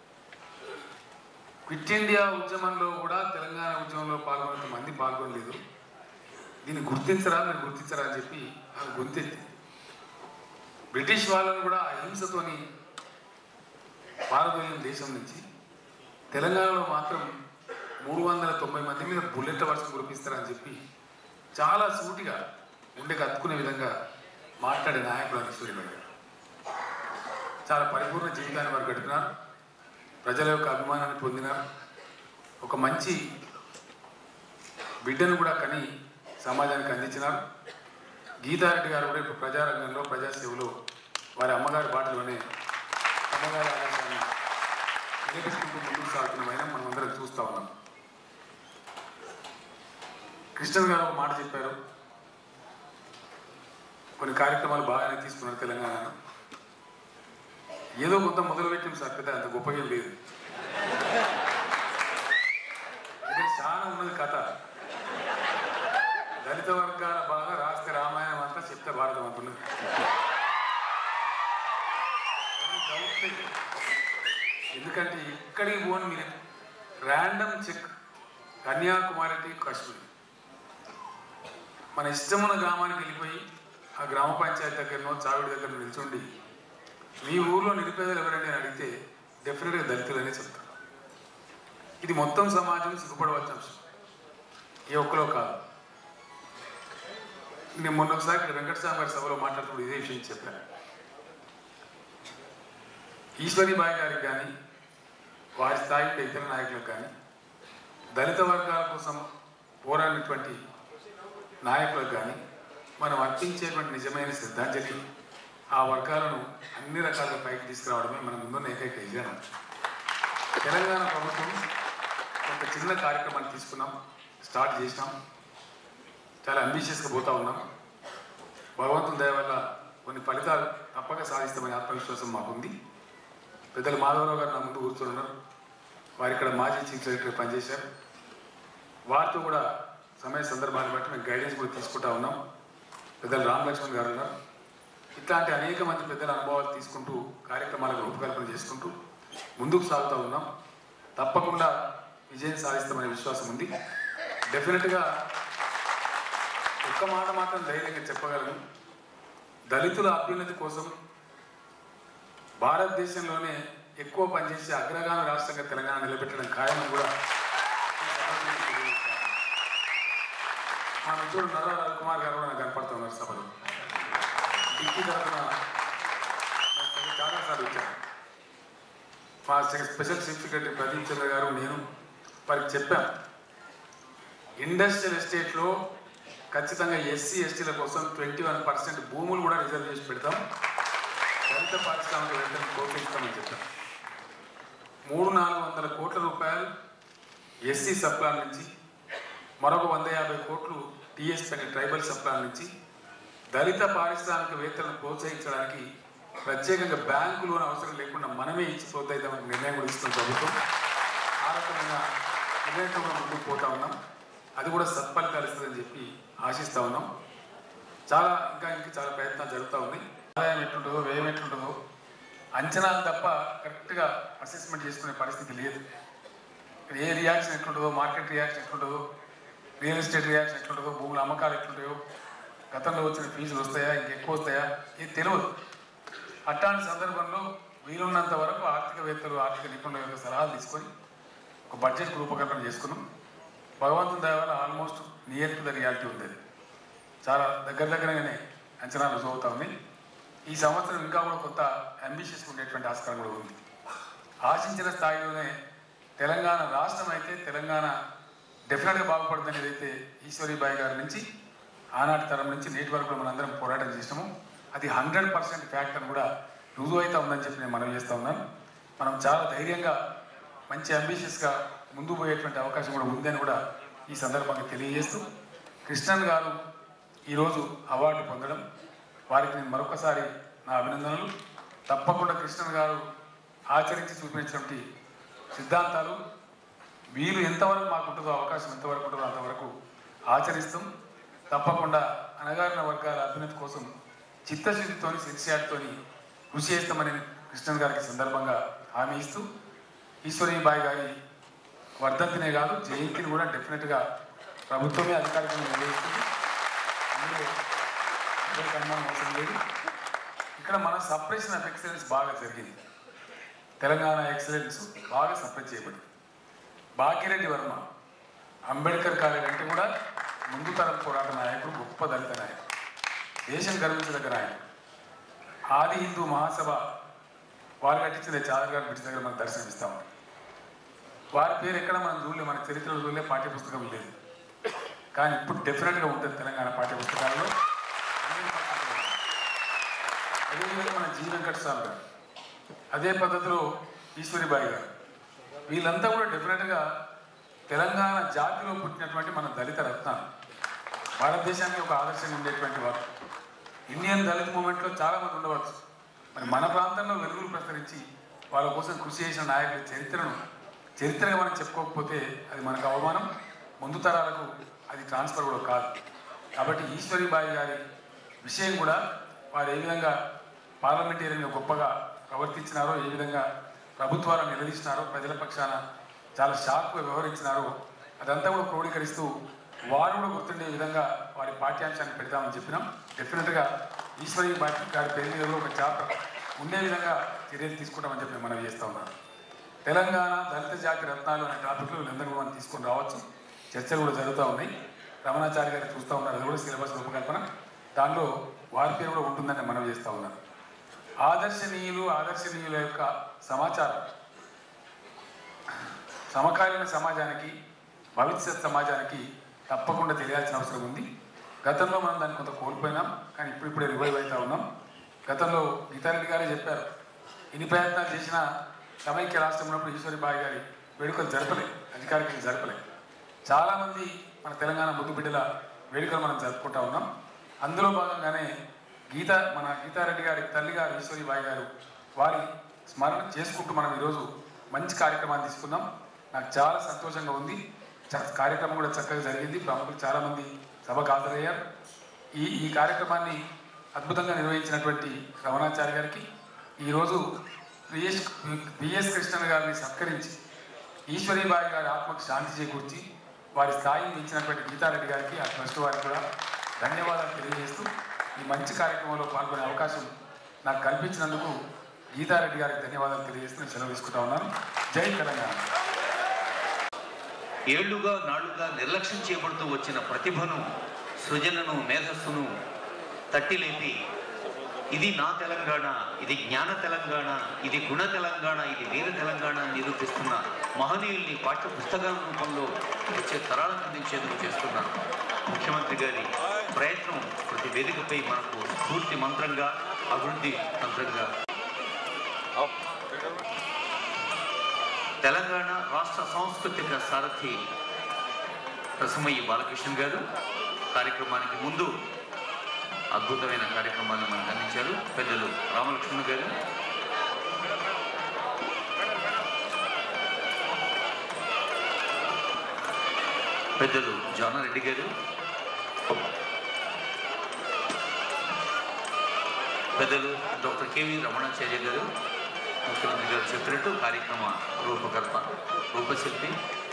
quit India ఉద్యమంలో కూడా తెలంగాణ ఉద్యమంలో పాల్గొనంత మంది పాల్గొనలేదు దీన్ని గుర్తించరా మీరు గుర్తించరా అని చెప్పి ఆమె గొంతెత్తి బ్రిటిష్ వాళ్ళని కూడా అహింసతోని పాల్గొనిన దేశం నుంచి తెలంగాణలో మాత్రం మూడు వందల తొంభై మంది మీద బుల్లెట్ వర్షం కురిపిస్తారని చెప్పి చాలా సూటిగా గుండెకి అత్తుకునే విధంగా మాట్లాడే నాయకుడు సూర్యబాయి గారు చాలా పరిపూర్ణ జీవితాన్ని వారు గడిపినారు ప్రజల యొక్క అభిమానాన్ని పొందినారు ఒక మంచి బిడ్డను కూడా కని సమాజానికి అందించినారు గీతారెడ్డి గారు కూడా ఇప్పుడు ప్రజారంగంలో ప్రజాసేవలో వారి అమ్మగారి బాటలోనే అమ్మగారి ఆదేశాన్ని నిలబెట్టుకుంటూ ముందుకు సాగుతున్నమైన మనం అందరం చూస్తూ ఉన్నాం కృష్ణన్ గారు ఒక మాట చెప్పారు కొన్ని కార్యక్రమాలు బాగానే తీసుకున్నారు తెలంగాణలో ఏదో కొంత మొదలుపెట్టాం సార్ పెద్ద అంత గొప్పగా ఏం లేదు ఇది చాలా ఉన్నది కథ దళిత వర్గాల బాగా రాస్తే రామాయణం అంతా చెప్తే భారతం అంత ఉన్నది ఎందుకంటే ఇక్కడికి పోని మీరు random check Kanyakumari to Kashmir మన ఇష్టమున్న గ్రామానికి వెళ్ళిపోయి ఆ గ్రామ పంచాయతీ దగ్గరనో చావిడి దగ్గర నిల్చుండి మీ ఊర్లో నిరుపేదలు ఎవరండి అని అడిగితే డెఫినెట్గా దళితులనే చెప్తారు ఇది మొత్తం సమాజం సిగ్గుపడవలసిన అంశం ఏ ఒక్కలో కాదు నేను మొన్న ఒకసారి ఇక్కడ వెంకటస్వామి గారి సభలో మాట్లాడుతూ ఇదే విషయం చెప్పాను ఈశ్వరీబాయి గారికి కానీ వారి స్థాయి ఉండే ఇతర నాయకులకు కానీ దళిత వర్గాల కోసం పోరాడినటువంటి నాయకులకు కానీ మనం అర్పించేటువంటి నిజమైన శ్రద్ధాంజలి ఆ వర్గాలను అన్ని రకాలుగా పైకి తీసుకురావడమే మన ముందున్న ఏకైక విధానం తెలంగాణ ప్రభుత్వం ఒక చిన్న కార్యక్రమాన్ని తీసుకున్నాం స్టార్ట్ చేసినాం చాలా అంబిషియస్గా పోతా ఉన్నాం భగవంతుని దయ వల్ల కొన్ని ఫలితాలు తప్పక సాధిస్తామనే ఆత్మవిశ్వాసం మాకుంది పెద్దలు మాధవరావు గారు నా ముందు కూర్చొని ఉన్నారు వారు ఇక్కడ మాజీ చీఫ్ సెక్రటరీ పనిచేశారు వారితో కూడా సమయ సందర్భాన్ని బట్టి మేము గైడెన్స్ కూడా తీసుకుంటా ఉన్నాం పెద్దలు రామ్ లక్ష్మణ్ గారు ఉన్నారు ఇట్లాంటి అనేక మంది పెద్దల అనుభవాలు తీసుకుంటూ కార్యక్రమాలకు రూపకల్పన చేసుకుంటూ ముందుకు సాగుతూ ఉన్నాం తప్పకుండా విజయం సాధిస్తామనే విశ్వాసం ఉంది డెఫినెట్గా ఒక్క మాట మాత్రం ధైర్యంగా చెప్పగలను దళితుల అభ్యున్నతి కోసం భారతదేశంలోనే ఎక్కువ పనిచేసే అగ్రగామి రాష్ట్రంగా తెలంగాణ నిలబెట్టడం ఖాయమని కూడా ఈ సందర్భంగా తెలియజేస్తాను. మా మిత్రుడు నర్రా రవికుమార్ గారు కూడా నాకు కనపడుతున్నారు సభలో డిక్కీ తరఫున నాకు చాలాసార్లు వచ్చాను మా సె- special chief secretary Pradeep Chandra గారు నేను వారికి చెప్పాను ఇండస్ట్రియల్ ఎస్టేట్లో ఖచ్చితంగా ఎస్సీ ఎస్టీల కోసం ట్వంటీ వన్ పర్సెంట్ భూములు కూడా రిజర్వ్ చేసి పెడతాం దళిత పారిశ్రామికవేత్తలను ప్రోత్సహిస్తామని చెప్పాం మూడు నాలుగు వందల కోట్ల రూపాయలు ఎస్సీ సప్లాన్ నుంచి మరొక వంద యాభై కోట్లు టీఎస్పీ అనే ట్రైబల్ సప్లాన్ నుంచి దళిత పారిశ్రామికవేత్తలను ప్రోత్సహించడానికి ప్రత్యేకంగా బ్యాంకు లోన్ అవసరం లేకుండా మనమే ఇచ్చి ప్రోత్సహిద్దామని నిర్ణయం కూడా ఇస్తున్న ప్రభుత్వం ఆ రకమైన నిర్ణయంతో కూడా ముందుకు పోతా ఉన్నాం అది కూడా సత్ఫలితాలు ఇస్తుందని చెప్పి ఆశిస్తా ఉన్నాం చాలా ఇంకా ఇంకా చాలా ప్రయత్నాలు జరుగుతూ ఉన్నాయి ఆదాయం ఎట్లుంటుందో వ్యయం ఎట్లుంటుందో అంచనాలు తప్ప కరెక్ట్గా అసెస్మెంట్ చేసుకునే పరిస్థితి లేదు ఇక్కడ ఏ రియాక్షన్ ఎట్లుంటుందో మార్కెట్ రియాక్షన్ ఎట్లుంటుందో రియల్ ఎస్టేట్ రియాక్షన్ ఎట్లుంటుందో భూముల అమ్మకాలు ఎట్లుంటాయో గతంలో వచ్చిన ఫీజులు వస్తాయా ఇంకెక్కువ వస్తాయా ఇది తెలియదు అట్లాంటి సందర్భంలో వీలున్నంత వరకు ఆర్థికవేత్తలు ఆర్థిక నిపుణుల యొక్క సలహాలు తీసుకొని ఒక బడ్జెట్ రూపకల్పన చేసుకున్నాం భగవంతుని దయ వల్ల almost near to the reality ఉంది అది. చాలా దగ్గర దగ్గరగానే అంచనాలు రుజువుతా ఉన్నాయి ఈ సంవత్సరం ఇంకా కూడా కొంత అంబిషియస్ ఉండేటువంటి ఆస్కారం కూడా ఉంది ఆశించిన స్థాయిలోనే తెలంగాణ రాష్ట్రం అయితే తెలంగాణ డెఫినెట్గా బాగుపడుతుంది ఏదైతే ఈశ్వరీబాయి గారి నుంచి ఆనాటి తరం నుంచి నేటి వరకు కూడా మనందరం పోరాటం చేసినాము అది హండ్రెడ్ పర్సెంట్ ఫ్యాక్ట్ అని కూడా రుజువు అయితే ఉందని చెప్పి నేను మనవి చేస్తా ఉన్నాను మనం చాలా ధైర్యంగా మంచి అంబిషియస్గా ముందు పోయేటువంటి అవకాశం కూడా ఉందని కూడా ఈ సందర్భంగా తెలియజేస్తూ కృష్ణన్ గారు ఈరోజు అవార్డు పొందడం వారికి నేను మరొకసారి నా అభినందనలు తప్పకుండా కృష్ణన్ గారు ఆచరించి చూపించినటువంటి సిద్ధాంతాలు వీలు ఎంతవరకు మాకు ఉంటుందో అవకాశం ఎంతవరకు ఉంటుందో అంతవరకు ఆచరిస్తాం తప్పకుండా అణగారిన వర్గాల అభ్యున్నతి కోసం చిత్తశుద్ధితోని సిన్సియారితోని కృషి చేస్తామని కృష్ణన్ గారికి సందర్భంగా హామీ ఇస్తూ ఈశ్వరీబాయి గారి వర్ధంతినే కాదు జయంతిని కూడా డెఫినెట్గా ప్రభుత్వమే అధికారికంగా నిర్వహిస్తుంది అందులో ఎవరికి అనుమానం అవసరం లేదు ఇక్కడ మన సపరేషన్ ఆఫ్ ఎక్సలెన్స్ బాగా జరిగింది తెలంగాణ ఎక్సలెన్స్ బాగా సపరేట్ చేయబడింది భాగ్యరెడ్డి వర్మ అంబేద్కర్ గారి కంటే కూడా ముందు తరం పోరాట నాయకుడు గొప్ప దళిత నాయకుడు దేశం గర్వించదగ్గ నాయకుడు ఆది హిందూ మహాసభ వారు కట్టించిన చాదర్ గారి బ్రిడ్జ్ దగ్గర మనం దర్శనమిస్తాం వారి పేరు ఎక్కడ మనం చూడలే మన చరిత్రలో చూడలే పాఠ్యపుస్తకం లేదు కానీ ఇప్పుడు డెఫినెట్గా ఉంటుంది తెలంగాణ పాఠ్యపుస్తకాలలో అదేవిధంగా మన జీ వెంకట స్వామి గారు అదే పద్ధతిలో ఈశ్వరిబాయి గారు వీళ్ళంతా కూడా డెఫినెట్గా తెలంగాణ జాతిలో పుట్టినటువంటి మన దళిత రత్నాలు భారతదేశానికి ఒక ఆదర్శంగా ఉండేటువంటి వారు ఇండియన్ దళిత మూమెంట్లో చాలామంది ఉండవచ్చు మరి మన ప్రాంతంలో వెలుగులు ప్రసరించి వాళ్ళ కోసం కృషి చేసిన నాయకుల చరిత్రను చరిత్రగా మనం చెప్పుకోకపోతే అది మనకు అవమానం ముందు తరాలకు అది ట్రాన్స్ఫర్ కూడా కాదు కాబట్టి ఈశ్వరీబాయి గారి విషయం కూడా వారు ఏ విధంగా పార్లమెంటేరియన్గా గొప్పగా ప్రవర్తించినారో ఏ విధంగా ప్రభుత్వాలను నిలదీసినారో ప్రజల పక్షాన చాలా షార్ప్గా వ్యవహరించినారో అదంతా కూడా క్రోడీకరిస్తూ వారు కూడా గుర్తుండే విధంగా వారి పాఠ్యాంశాన్ని పెడతామని చెప్పినాం డెఫినెట్గా ఈశ్వరి బాటి గారి పేరు మీద కూడా ఒక చాప్టర్ ఉండే విధంగా చర్యలు తీసుకుంటామని చెప్పి మనం చేస్తూ ఉన్నాను తెలంగాణ దళిత జాతి రత్నాలు అనే టాపిక్లో వీళ్ళందరూ కూడా మనం తీసుకొని రావచ్చు చర్చలు కూడా జరుగుతూ ఉన్నాయి రమణాచారి గారు చూస్తూ ఉన్నారు అది కూడా సిలబస్ రూపకల్పన దానిలో వారి పేరు కూడా ఉంటుందని మనం చేస్తూ ఉన్నాను ఆదర్శనీయులు ఆదర్శనీయుల యొక్క సమాచారం సమకాలీన సమాజానికి భవిష్యత్ సమాజానికి తప్పకుండా తెలియాల్సిన అవసరం ఉంది గతంలో మనం దాన్ని కొంత కోల్పోయినాం కానీ ఇప్పుడు ఇప్పుడే రివైవ్ అవుతా ఉన్నాం గతంలో గీతారెడ్డి గారే చెప్పారు ఎన్ని ప్రయత్నాలు చేసినా సమైక్య రాష్ట్రం ఉన్నప్పుడు ఈశ్వరిబాయి గారి వేడుకలు జరపలే అధికారికంగా జరపలే చాలామంది మన తెలంగాణ ముద్దు బిడ్డల వేడుకలు మనం జరుపుకుంటా ఉన్నాం అందులో భాగంగానే గీత మన గీతారెడ్డి గారి తల్లి గారు ఈశ్వరిబాయి గారు వారి స్మరణ చేసుకుంటూ మనం ఈరోజు మంచి కార్యక్రమాన్ని తీసుకున్నాం నాకు చాలా సంతోషంగా ఉంది చ- కార్యక్రమం కూడా చక్కగా జరిగింది ప్రముఖులు చాలామంది సభకు హాజరయ్యారు ఈ ఈ కార్యక్రమాన్ని అద్భుతంగా నిర్వహించినటువంటి రమణాచారి గారికి ఈరోజు బిఎస్ బిఎస్ కృష్ణన్ గారిని సత్కరించి ఈశ్వరీబాయి గారి ఆత్మకు శాంతి చేకూర్చి వారి స్థాయిని ఇచ్చినటువంటి గీతారెడ్డి గారికి ఆ ట్రస్ట్ వారికి కూడా ధన్యవాదాలు తెలియజేస్తూ ఈ మంచి కార్యక్రమంలో పాల్గొనే అవకాశం నాకు కల్పించినందుకు గీతారెడ్డి గారికి ధన్యవాదాలు తెలియజేస్తూ నేను సెలవు తీసుకుంటా ఉన్నాను జై తెలంగాణ ఏళ్లుగా నాళ్లుగా నిర్లక్ష్యం చేయబడుతూ వచ్చిన ప్రతిభను సృజనను మేధస్సును తట్టిలేపి ఇది నా తెలంగాణ ఇది జ్ఞాన తెలంగాణ ఇది గుణ తెలంగాణ ఇది వీర తెలంగాణ అని నిరూపిస్తున్న మహనీయుల్ని పాఠ్య పుస్తకాల రూపంలో వచ్చే తరాలకు అందించేందుకు చేస్తున్న ముఖ్యమంత్రి గారి ప్రయత్నం ప్రతి వేదికపై మనకు స్ఫూర్తి మంత్రంగా అభివృద్ధి మంత్రంగా తెలంగాణ రాష్ట్ర సాంస్కృతిక సారథి రసమయ్య బాలకృష్ణ గారు కార్యక్రమానికి ముందు అద్భుతమైన కార్యక్రమాన్ని మనకు అందించారు పెద్దలు రామలక్ష్మణ్ గారు పెద్దలు జానారెడ్డి గారు పెద్దలు డాక్టర్ కేవి రమణాచార్య గారు ముఖ్యమంత్రి గారు చెప్పినట్టు కార్యక్రమ రూపకర్త రూపశిల్పి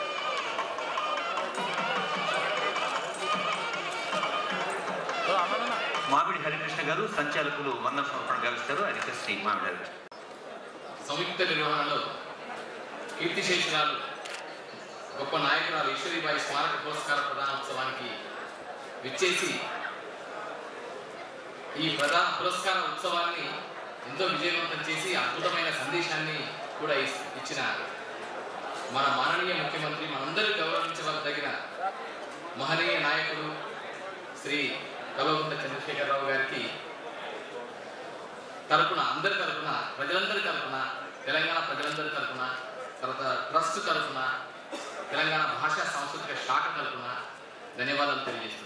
మామిడి హరికృష్ణ గారు సంచాలకులు వందన సమర్పణ గావిస్తారు హరికృష్ణ మామిడి హరికృష్ణ సంయుక్త నిర్వహణలో కీర్తిశేషురాలు గొప్ప నాయకురాలు ఈశ్వరీబాయి స్మారక పురస్కార ప్రదానోత్సవానికి విచ్చేసి ఈ ప్రధాన పురస్కార ఉత్సవాన్ని ఎంతో విజయవంతం చేసి అద్భుతమైన సందేశాన్ని కూడా ఇస్- ఇచ్చిన మన మాననీయ ముఖ్యమంత్రి మనందరూ గౌరవించదగిన మహనీయ నాయకుడు శ్రీ కల్వకుంట్ల చంద్రశేఖరరావు గారికి తరపున అందరి తరపున ప్రజలందరి తరపున తెలంగాణ ప్రజలందరి తరపున తర్వాత ట్రస్ట్ తరపున తెలంగాణ భాషా సాంస్కృతిక శాఖ తరపున ధన్యవాదాలు తెలియజేస్తున్నాను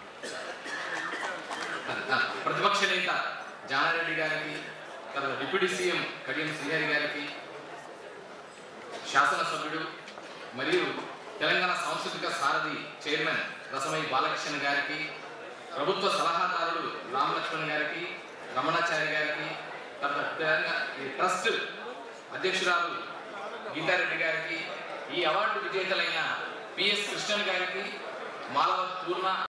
ఆ, ప్రతిపక్ష నేత జానారెడ్డి గారికి తర్వాత డిప్యూటీ సీఎం కడియం శ్రీహరి గారికి శాసనసభ్యుడు మరియు తెలంగాణ సాంస్కృతిక సారథి చైర్మన్ రసమై బాలకృష్ణ గారికి ప్రభుత్వ సలహాదారుడు రామలక్ష్మణ్ గారికి రమణాచారి గారికి తర్వాత తెలంగాణ ఈ ట్రస్ట్ అధ్యక్షురాలు గీతారెడ్డి గారికి ఈ అవార్డు విజేతలైన పిఎస్ కృష్ణన్ గారికి మాలవ పూర్ణ